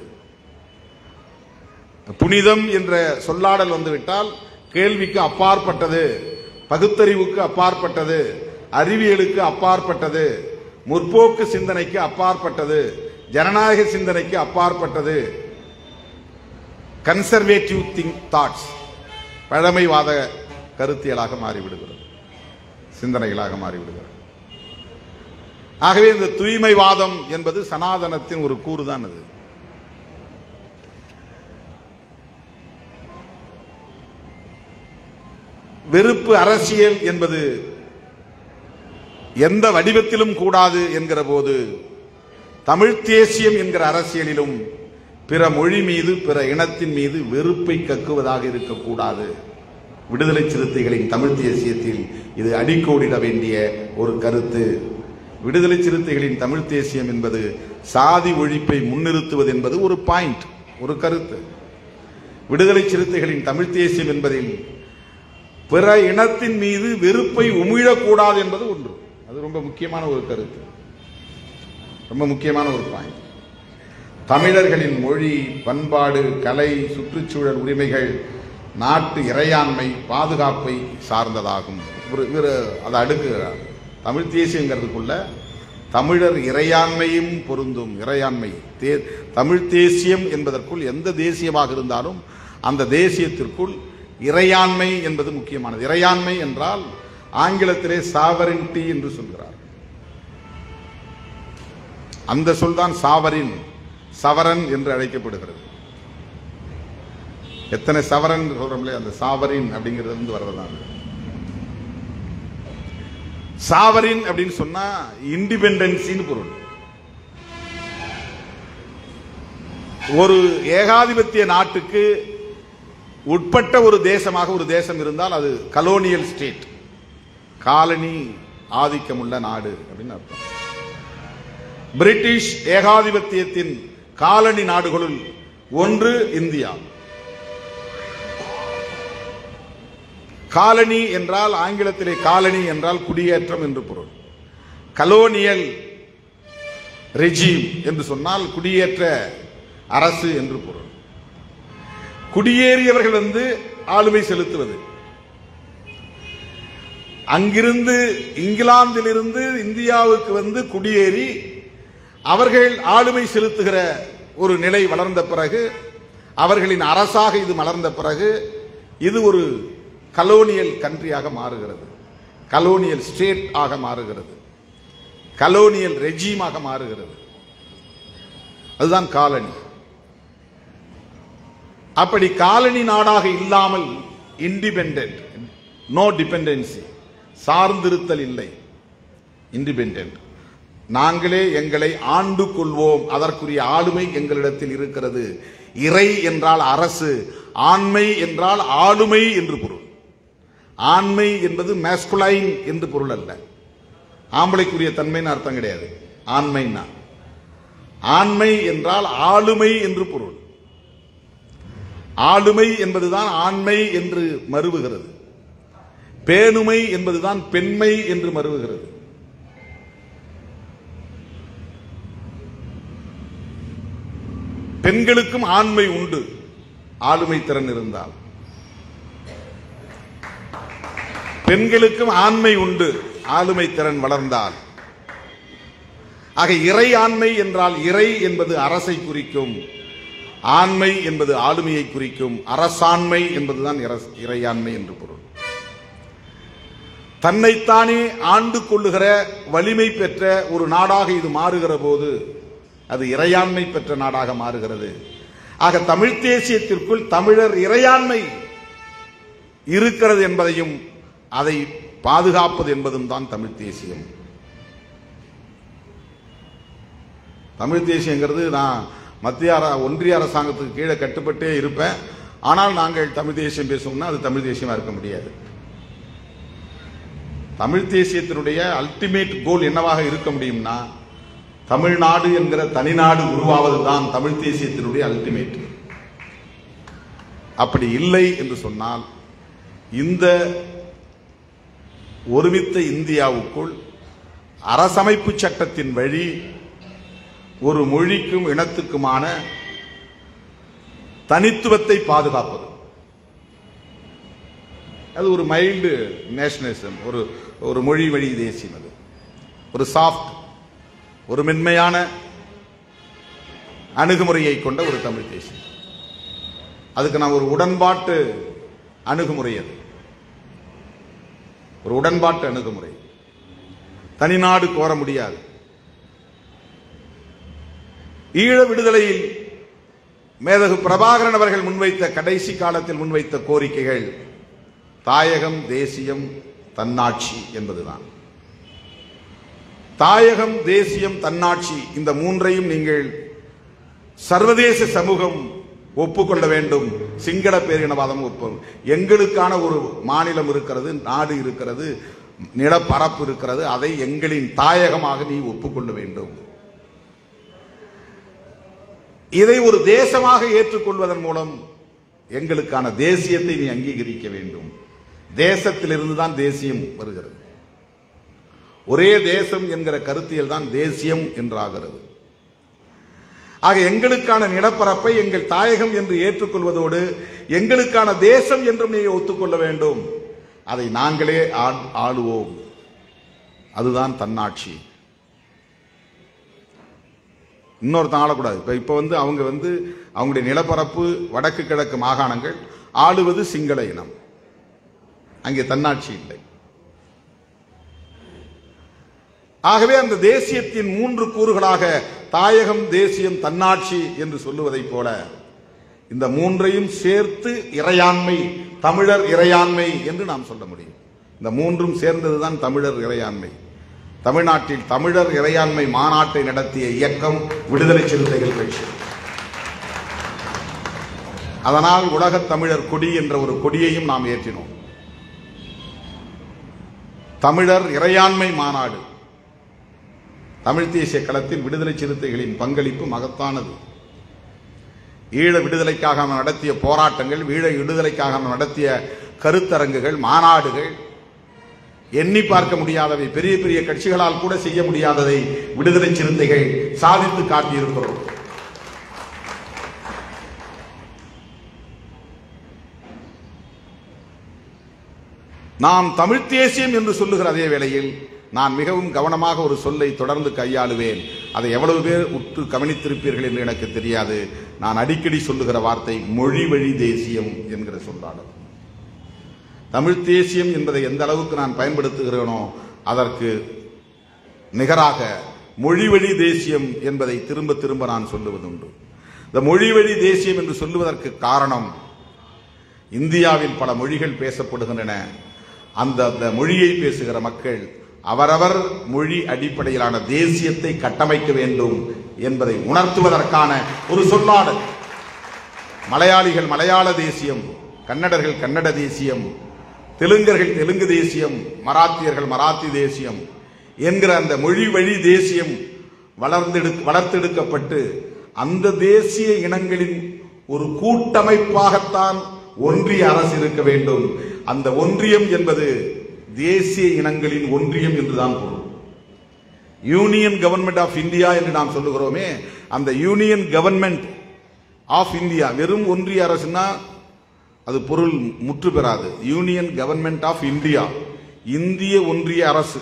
புனிதம் என்ற சொல்லாடல் வந்துவிட்டால் கேள்விக்கு அப்பாற்பட்டது பகுத்தறிவுக்கு அப்பாற்பட்டது அறிவியலுக்கு அப்பாற்பட்டது முற்போக்கு சிந்தனைக்கு அப்பாற்பட்டது ஜனநாயக சிந்தனைக்கு அப்பாற்பட்டது கன்சர்வேட்டிவ் திங்க் தாட்ஸ் பழமைவாத கருத்தியலாக மாறிவிடுகிறது சிந்தனைகளாக மாறிவிடுகிறது ஆகவே இந்த தூய்மைவாதம் என்பது சனாதனத்தின் ஒரு கூறுதான் அது வெறுப்பு அரசியல் என்பது எந்த வடிவத்திலும் கூடாது என்கிற போது தமிழ் தேசியம் என்கிற அரசியலிலும் பிற மொழி மீது பிற இனத்தின் மீது வெறுப்பை கக்குவதாக இருக்கக்கூடாது விடுதலை சிறுத்தைகளின் தமிழ் தேசியத்தில் இது அடிக்கோடிட வேண்டிய ஒரு கருத்து விடுதலை சிறுத்தைகளின் தமிழ் தேசியம் என்பது சாதி ஒழிப்பை முன்னிறுத்துவது என்பது ஒரு பாயிண்ட் ஒரு கருத்து விடுதலை சிறுத்தைகளின் தமிழ் தேசியம் என்பதில் பிற இனத்தின் மீது வெறுப்பை உமிழக்கூடாது என்பது ஒன்று அது ரொம்ப முக்கியமான ஒரு கருத்து ரொம்ப முக்கியமான ஒரு பாயிண்ட் தமிழர்களின் மொழி பண்பாடு கலை சுற்றுச்சூழல் உரிமைகள் நாட்டு இறையாண்மை பாதுகாப்பை சார்ந்ததாகும் இவர் இவர் அதை அடுக்குகிறார் தமிழ் தேசியங்கிறதுக்குள்ள தமிழர் இறையாண்மையும் பொருந்தும் இறையாண்மை தே தமிழ் தேசியம் என்பதற்குள் எந்த தேசியமாக இருந்தாலும் அந்த தேசியத்திற்குள் இறையாண்மை என்பது முக்கியமானது இறையாண்மை என்றால் ஆங்கிலத்திலே சாவரின்டி என்று சொல்கிறார் அந்த சொல்தான் சாவரின் சவரன் என்று அழைக்கப்படுகிறது எத்தனை சவரன் சொல்றோம்லே அந்த சாவரின் அப்படிங்கிறது இருந்து வர்றதுதான் சாவரின் அப்படின்னு சொன்னா இண்டிபெண்டன்சின்னு பொருள் ஒரு ஏகாதிபத்திய நாட்டுக்கு உட்பட்ட ஒரு தேசமாக ஒரு தேசம் இருந்தால் அது கலோனியல் ஸ்டேட் காலனி ஆதிக்கமுள்ள நாடு அப்படின்னு அர்த்தம் பிரிட்டிஷ் ஏகாதிபத்தியத்தின் காலனி நாடுகளுள் ஒன்று இந்தியா காலனி என்றால் ஆங்கிலத்திலே காலனி என்றால் குடியேற்றம் என்று பொருள் கலோனியல் ரெஜீம் என்று சொன்னால் குடியேற்ற அரசு என்று பொருள் குடியேறியவர்கள் வந்து ஆளுமை செலுத்துவது அங்கிருந்து இங்கிலாந்திலிருந்து இந்தியாவுக்கு வந்து குடியேறி அவர்கள் ஆளுமை செலுத்துகிற ஒரு நிலை வளர்ந்த பிறகு அவர்களின் அரசாக இது மலர்ந்த பிறகு இது ஒரு கலோனியல் கண்ட்ரியாக மாறுகிறது கலோனியல் ஸ்டேட் ஆக மாறுகிறது கலோனியல் ரெஜீமாக மாறுகிறது அதுதான் காலனி அப்படி காலனி நாடாக இல்லாமல் இண்டிபெண்டன்ட் நோ டிபெண்டன்சி சார்ந்திருத்தல் இல்லை இண்டிபெண்டன்ட் நாங்களே எங்களை ஆண்டு கொள்வோம் அதற்குரிய ஆளுமை எங்களிடத்தில் இருக்கிறது இறை என்றால் அரசு ஆண்மை என்றால் ஆளுமை என்று பொருள் ஆண்மை என்பது மேஸ்குலைன் என்று பொருள் அல்ல ஆம்பளைக்குரிய தன்மைன்னு அர்த்தம் கிடையாது ஆண்மைன்னா ஆண்மை என்றால் ஆளுமை என்று பொருள் ஆளுமை என்பதுதான் ஆண்மை என்று மறுவுகிறது பேணுமை என்பதுதான் பெண்மை என்று மறுவுகிறது பெண்களுக்கும் ஆண்மை உண்டு ஆளுமை திறன் இருந்தால் பெண்களுக்கும் ஆண்மை உண்டு ஆளுமை திறன் வளர்ந்தால் ஆக இறை ஆண்மை என்றால் இறை என்பது அரசை குறிக்கும் ஆண்மை என்பது ஆளுமையை குறிக்கும் அரசாண்மை என்பதுதான் இற- இறையாண்மை என்று பொருள் தன்னைத்தானே ஆண்டு கொள்ளுகிற வலிமை பெற்ற ஒரு நாடாக இது மாறுகிற போது அது இறையாண்மை பெற்ற நாடாக மாறுகிறது ஆக தமிழ் தேசியத்திற்குள் தமிழர் இறையாண்மை இருக்கிறது என்பதையும் அதை பாதுகாப்பது என்பதும் தான் தமிழ் தேசியம் தமிழ் தேசியங்கிறது நான் மத்திய அர ஒன்றிய அரசாங்கத்துக்கு கீழே கட்டுப்பட்டே இருப்பேன் ஆனால் நாங்கள் தமிழ் தேசியம் பேசுவோம்னா அது தமிழ் தேசியமா இருக்க முடியாது தமிழ் தேசியத்தினுடைய அல்டிமேட் கோல் என்னவாக இருக்க முடியும்னா தமிழ்நாடு என்கிற தனிநாடு உருவாவது தான் தமிழ் தேசியத்தினுடைய அல்டிமேட் அப்படி இல்லை என்று சொன்னால் இந்த ஒருமித்த இந்தியாவுக்குள் அரசமைப்பு சட்டத்தின் வழி ஒரு மொழிக்கும் இனத்துக்குமான தனித்துவத்தை பாதுகாப்பது அது ஒரு மைல்டு நேஷனலிசம் ஒரு ஒரு மொழி வழி தேசியம் அது ஒரு சாஃப்ட் ஒரு மென்மையான அணுகுமுறையை கொண்ட ஒரு தமிழ் தேசியம் அதுக்கு நான் ஒரு உடன்பாட்டு அணுகுமுறை அது ஒரு உடன்பாட்டு அணுகுமுறை தனிநாடு கோர முடியாது ஈழ விடுதலையில் மேதகு பிரபாகரன் அவர்கள் முன்வைத்த கடைசி காலத்தில் முன்வைத்த கோரிக்கைகள் தாயகம் தேசியம் தன்னாட்சி என்பதுதான் தாயகம் தேசியம் தன்னாட்சி இந்த மூன்றையும் நீங்கள் சர்வதேச சமூகம் ஒப்புக்கொள்ள வேண்டும் சிங்கள பேரினவாதம் ஒப்பும் எங்களுக்கான ஒரு மாநிலம் இருக்கிறது நாடு இருக்கிறது நிலப்பரப்பு இருக்கிறது அதை எங்களின் தாயகமாக நீ ஒப்புக்கொள்ள வேண்டும் இதை ஒரு தேசமாக ஏற்றுக்கொள்வதன் மூலம் எங்களுக்கான தேசியத்தை நீ அங்கீகரிக்க வேண்டும் தேசத்திலிருந்து தான் தேசியம் வருகிறது ஒரே தேசம் என்கிற கருத்தியல் தான் தேசியம் என்றாகிறது ஆக எங்களுக்கான நிலப்பரப்பை எங்கள் தாயகம் என்று ஏற்றுக்கொள்வதோடு எங்களுக்கான தேசம் என்றும் நீ ஒத்துக்கொள்ள வேண்டும் அதை நாங்களே ஆள்- ஆளுவோம் அதுதான் தன்னாட்சி இன்னொருத்தன் ஆளக்கூடாது இப்ப இப்ப வந்து அவங்க வந்து அவங்களுடைய நிலப்பரப்பு வடக்கு கிழக்கு மாகாணங்கள் ஆளுவது சிங்கள இனம் அங்கே தன்னாட்சி இல்லை ஆகவே அந்த தேசியத்தின் மூன்று கூறுகளாக தாயகம் தேசியம் தன்னாட்சி என்று சொல்லுவதைப் போல இந்த மூன்றையும் சேர்த்து இறையாண்மை தமிழர் இறையாண்மை என்று நாம் சொல்ல முடியும் இந்த மூன்றும் சேர்ந்ததுதான் தமிழர் இறையாண்மை தமிழ்நாட்டில் தமிழர் இறையாண்மை மாநாட்டை நடத்திய இயக்கம் விடுதலை சிறுத்தைகள் கட்சி அதனால் உலகத் தமிழர் கொடி என்ற ஒரு கொடியையும் நாம் ஏற்றினோம் தமிழர் இறையாண்மை மாநாடு தமிழ் தேசிய களத்தில் விடுதலை சிறுத்தைகளின் பங்களிப்பு மகத்தானது ஈழ விடுதலைக்காக நாம் நடத்திய போராட்டங்கள் ஈழ விடுதலைக்காக நாம் நடத்திய கருத்தரங்குகள் மாநாடுகள் எண்ணி பார்க்க முடியாதவை பெரிய பெரிய கட்சிகளால் கூட செய்ய முடியாததை விடுதலை சிறுத்தைகள் சாதித்து காட்டியிருக்கிறோம் நாம் தமிழ் தேசியம் என்று சொல்லுகிற அதே வேளையில் நான் மிகவும் கவனமாக ஒரு சொல்லை தொடர்ந்து கையாளுவேன் அதை எவ்வளவு பேர் உற்று கவனித்திருப்பீர்கள் என்று எனக்கு தெரியாது நான் அடிக்கடி சொல்லுகிற வார்த்தை மொழி வழி தேசியம் என்கிற சொல்லாடல் தமிழ் தேசியம் என்பதை எந்த அளவுக்கு நான் பயன்படுத்துகிறேனோ அதற்கு நிகராக மொழிவழி தேசியம் என்பதை திரும்ப திரும்ப நான் சொல்லுவதுண்டு இந்த மொழிவழி தேசியம் என்று சொல்லுவதற்கு காரணம் இந்தியாவில் பல மொழிகள் பேசப்படுகின்றன அந்த அந்த மொழியை பேசுகிற மக்கள் அவரவர் மொழி அடிப்படையிலான தேசியத்தை கட்டமைக்க வேண்டும் என்பதை உணர்த்துவதற்கான ஒரு சொல்லாடல் மலையாளிகள் மலையாள தேசியம் கன்னடர்கள் கன்னட தேசியம் தெலுங்கர்கள் தெலுங்கு தேசியம் மராத்தியர்கள் மராத்தி தேசியம் என்கிற அந்த மொழி வழி தேசியம் வளர்ந்தெடு வளர்த்தெடுக்கப்பட்டு அந்த தேசிய இனங்களின் ஒரு கூட்டமைப்பாகத்தான் ஒன்றிய அரசு இருக்க வேண்டும் அந்த ஒன்றியம் என்பது தேசிய இனங்களின் ஒன்றியம் என்றுதான் பொருள் யூனியன் கவர்மெண்ட் ஆஃப் இந்தியா என்று நாம் சொல்லுகிறோமே அந்த யூனியன் கவர்மெண்ட் ஆஃப் இந்தியா வெறும் ஒன்றிய அரசுனா அது பொருள் முற்று பெறாது யூனியன் கவர்மெண்ட் ஆஃப் இந்தியா இந்திய ஒன்றிய அரசு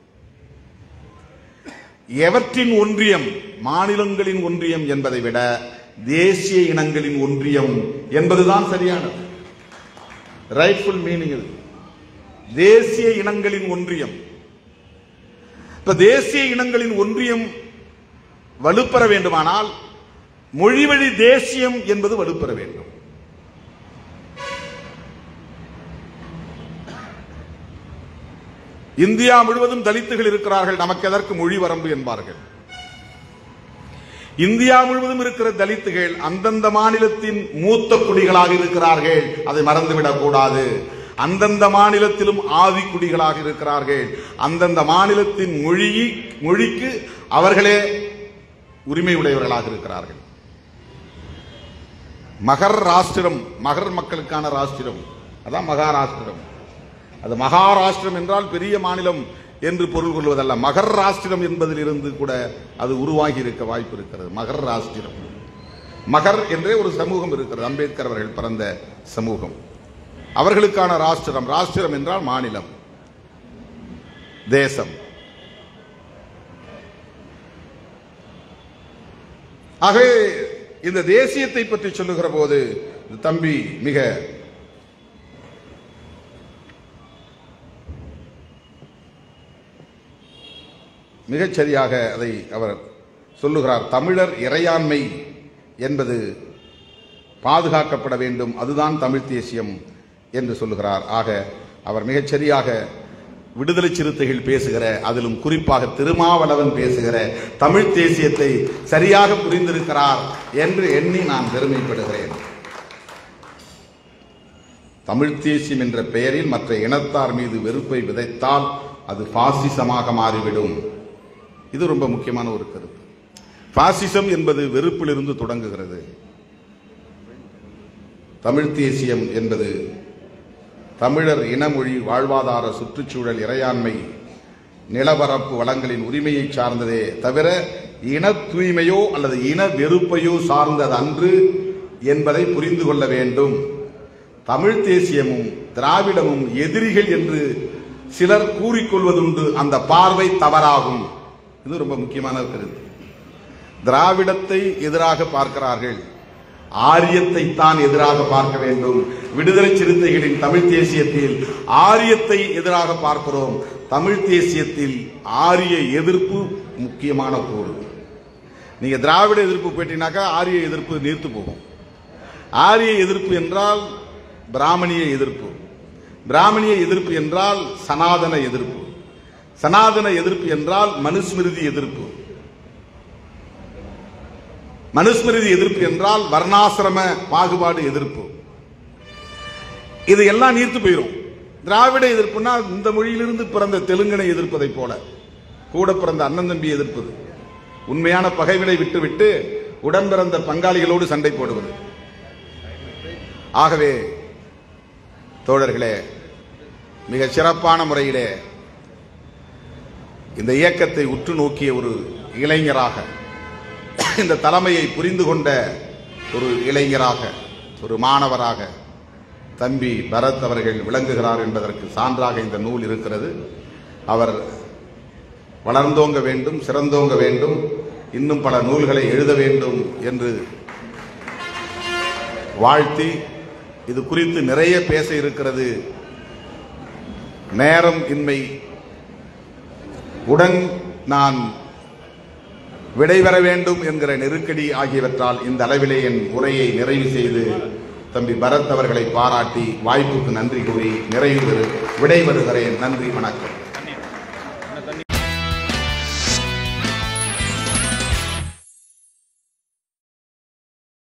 எவற்றின் ஒன்றியம் மாநிலங்களின் ஒன்றியம் என்பதை விட தேசிய இனங்களின் ஒன்றியம் என்பதுதான் சரியானது ரைட்ஃபுல் மீனிங் இது தேசிய இனங்களின் ஒன்றியம் இப்ப தேசிய இனங்களின் ஒன்றியம் வலுப்பெற வேண்டுமானால் மொழிவழி தேசியம் என்பது வலுப்பெற வேண்டும் இந்தியா முழுவதும் தலித்துகள் இருக்கிறார்கள் நமக்கு எதற்கு மொழி வரம்பு என்பார்கள் இந்தியா முழுவதும் இருக்கிற தலித்துகள் அந்தந்த மாநிலத்தின் மூத்த குடிகளாக இருக்கிறார்கள் அதை மறந்துவிடக் கூடாது அந்தந்த மாநிலத்திலும் ஆதி குடிகளாக இருக்கிறார்கள் அந்தந்த மாநிலத்தின் மொழி மொழிக்கு அவர்களே உரிமை உடையவர்களாக இருக்கிறார்கள் மகர் ராஷ்டிரம் மகர் மக்களுக்கான ராஷ்டிரம் அதான் மகாராஷ்டிரம் அது மகாராஷ்டிரம் என்றால் பெரிய மாநிலம் என்று பொருள் கொள்வதல்ல மகர் ராஷ்டிரம் என்பதிலிருந்து கூட அது உருவாகி இருக்க வாய்ப்பு இருக்கிறது மகர் ராஷ்டிரம் மகர் என்றே ஒரு சமூகம் இருக்கிறது அம்பேத்கர் அவர்கள் பிறந்த சமூகம் அவர்களுக்கான ராஷ்டிரம் ராஷ்டிரம் என்றால் மாநிலம் தேசம் ஆகவே இந்த தேசியத்தை பற்றி சொல்லுகிற போது இந்த தம்பி மிக மிகச் சரியாக அதை அவர் சொல்லுகிறார் தமிழர் இறையாண்மை என்பது பாதுகாக்கப்பட வேண்டும் அதுதான் தமிழ் தேசியம் என்று சொல்லுகிறார் ஆக அவர் மிகச் சரியாக விடுதலை சிறுத்தைகள் பேசுகிற அதிலும் குறிப்பாக திருமாவளவன் பேசுகிற தமிழ் தேசியத்தை சரியாக புரிந்திருக்கிறார் என்று எண்ணி நான் பெருமைப்படுகிறேன் தமிழ் தேசியம் என்ற பெயரில் மற்ற இனத்தார் மீது வெறுப்பை விதைத்தால் அது பாசிசமாக மாறிவிடும் இது ரொம்ப முக்கியமான ஒரு கருத்து பாசிசம் என்பது வெறுப்பிலிருந்து தொடங்குகிறது தமிழ் தேசியம் என்பது தமிழர் இனமொழி வாழ்வாதார சுற்றுச்சூழல் இறையாண்மை நிலப்பரப்பு வளங்களின் உரிமையை சார்ந்ததே தவிர இன தூய்மையோ அல்லது இன வெறுப்பையோ சார்ந்தது அன்று என்பதை புரிந்து கொள்ள வேண்டும் தமிழ் தேசியமும் திராவிடமும் எதிரிகள் என்று சிலர் கூறிக்கொள்வதுண்டு அந்த பார்வை தவறாகும் இது ரொம்ப முக்கியமான கருத்து திராவிடத்தை எதிராக பார்க்கிறார்கள் ஆரியத்தை தான் எதிராக பார்க்க வேண்டும் விடுதலை சிறுத்தைகளின் தமிழ் தேசியத்தில் ஆரியத்தை எதிராக பார்க்கிறோம் தமிழ் தேசியத்தில் ஆரிய எதிர்ப்பு முக்கியமான கூறு நீங்க திராவிட எதிர்ப்பு போயிட்டீங்கன்னாக்கா ஆரிய எதிர்ப்பு நீர்த்து போகும் ஆரிய எதிர்ப்பு என்றால் பிராமணிய எதிர்ப்பு பிராமணிய எதிர்ப்பு என்றால் சனாதன எதிர்ப்பு சனாதன எதிர்ப்பு என்றால் மனுஸ்மிருதி எதிர்ப்பு மனுஸ்மிருதி எதிர்ப்பு என்றால் வர்ணாசிரம பாகுபாடு எதிர்ப்பு இது எல்லாம் நீர்த்து போயிடும் திராவிட எதிர்ப்புனா இந்த மொழியிலிருந்து பிறந்த தெலுங்கனை எதிர்ப்பதை போல கூட பிறந்த அண்ணன் தம்பி எதிர்ப்பது உண்மையான பகைவினை விட்டுவிட்டு உடன் பிறந்த பங்காளிகளோடு சண்டை போடுவது ஆகவே தோழர்களே மிக சிறப்பான முறையிலே இந்த இயக்கத்தை உற்று நோக்கிய ஒரு இளைஞராக இந்த தலைமையை புரிந்து கொண்ட ஒரு இளைஞராக ஒரு மாணவராக தம்பி பரத் அவர்கள் விளங்குகிறார் என்பதற்கு சான்றாக இந்த நூல் இருக்கிறது அவர் வளர்ந்தோங்க வேண்டும் சிறந்தோங்க வேண்டும் இன்னும் பல நூல்களை எழுத வேண்டும் என்று வாழ்த்தி இது குறித்து நிறைய பேச இருக்கிறது நேரம் இன்மை உடன் நான் விடைபெற வேண்டும் என்கிற நெருக்கடி ஆகியவற்றால் இந்த அளவிலே என் உரையை நிறைவு செய்து தம்பி பரத் அவர்களை பாராட்டி வாய்ப்புக்கு நன்றி கூறி நிறைவு பெறு- விடைபெறுகிறேன் நன்றி வணக்கம்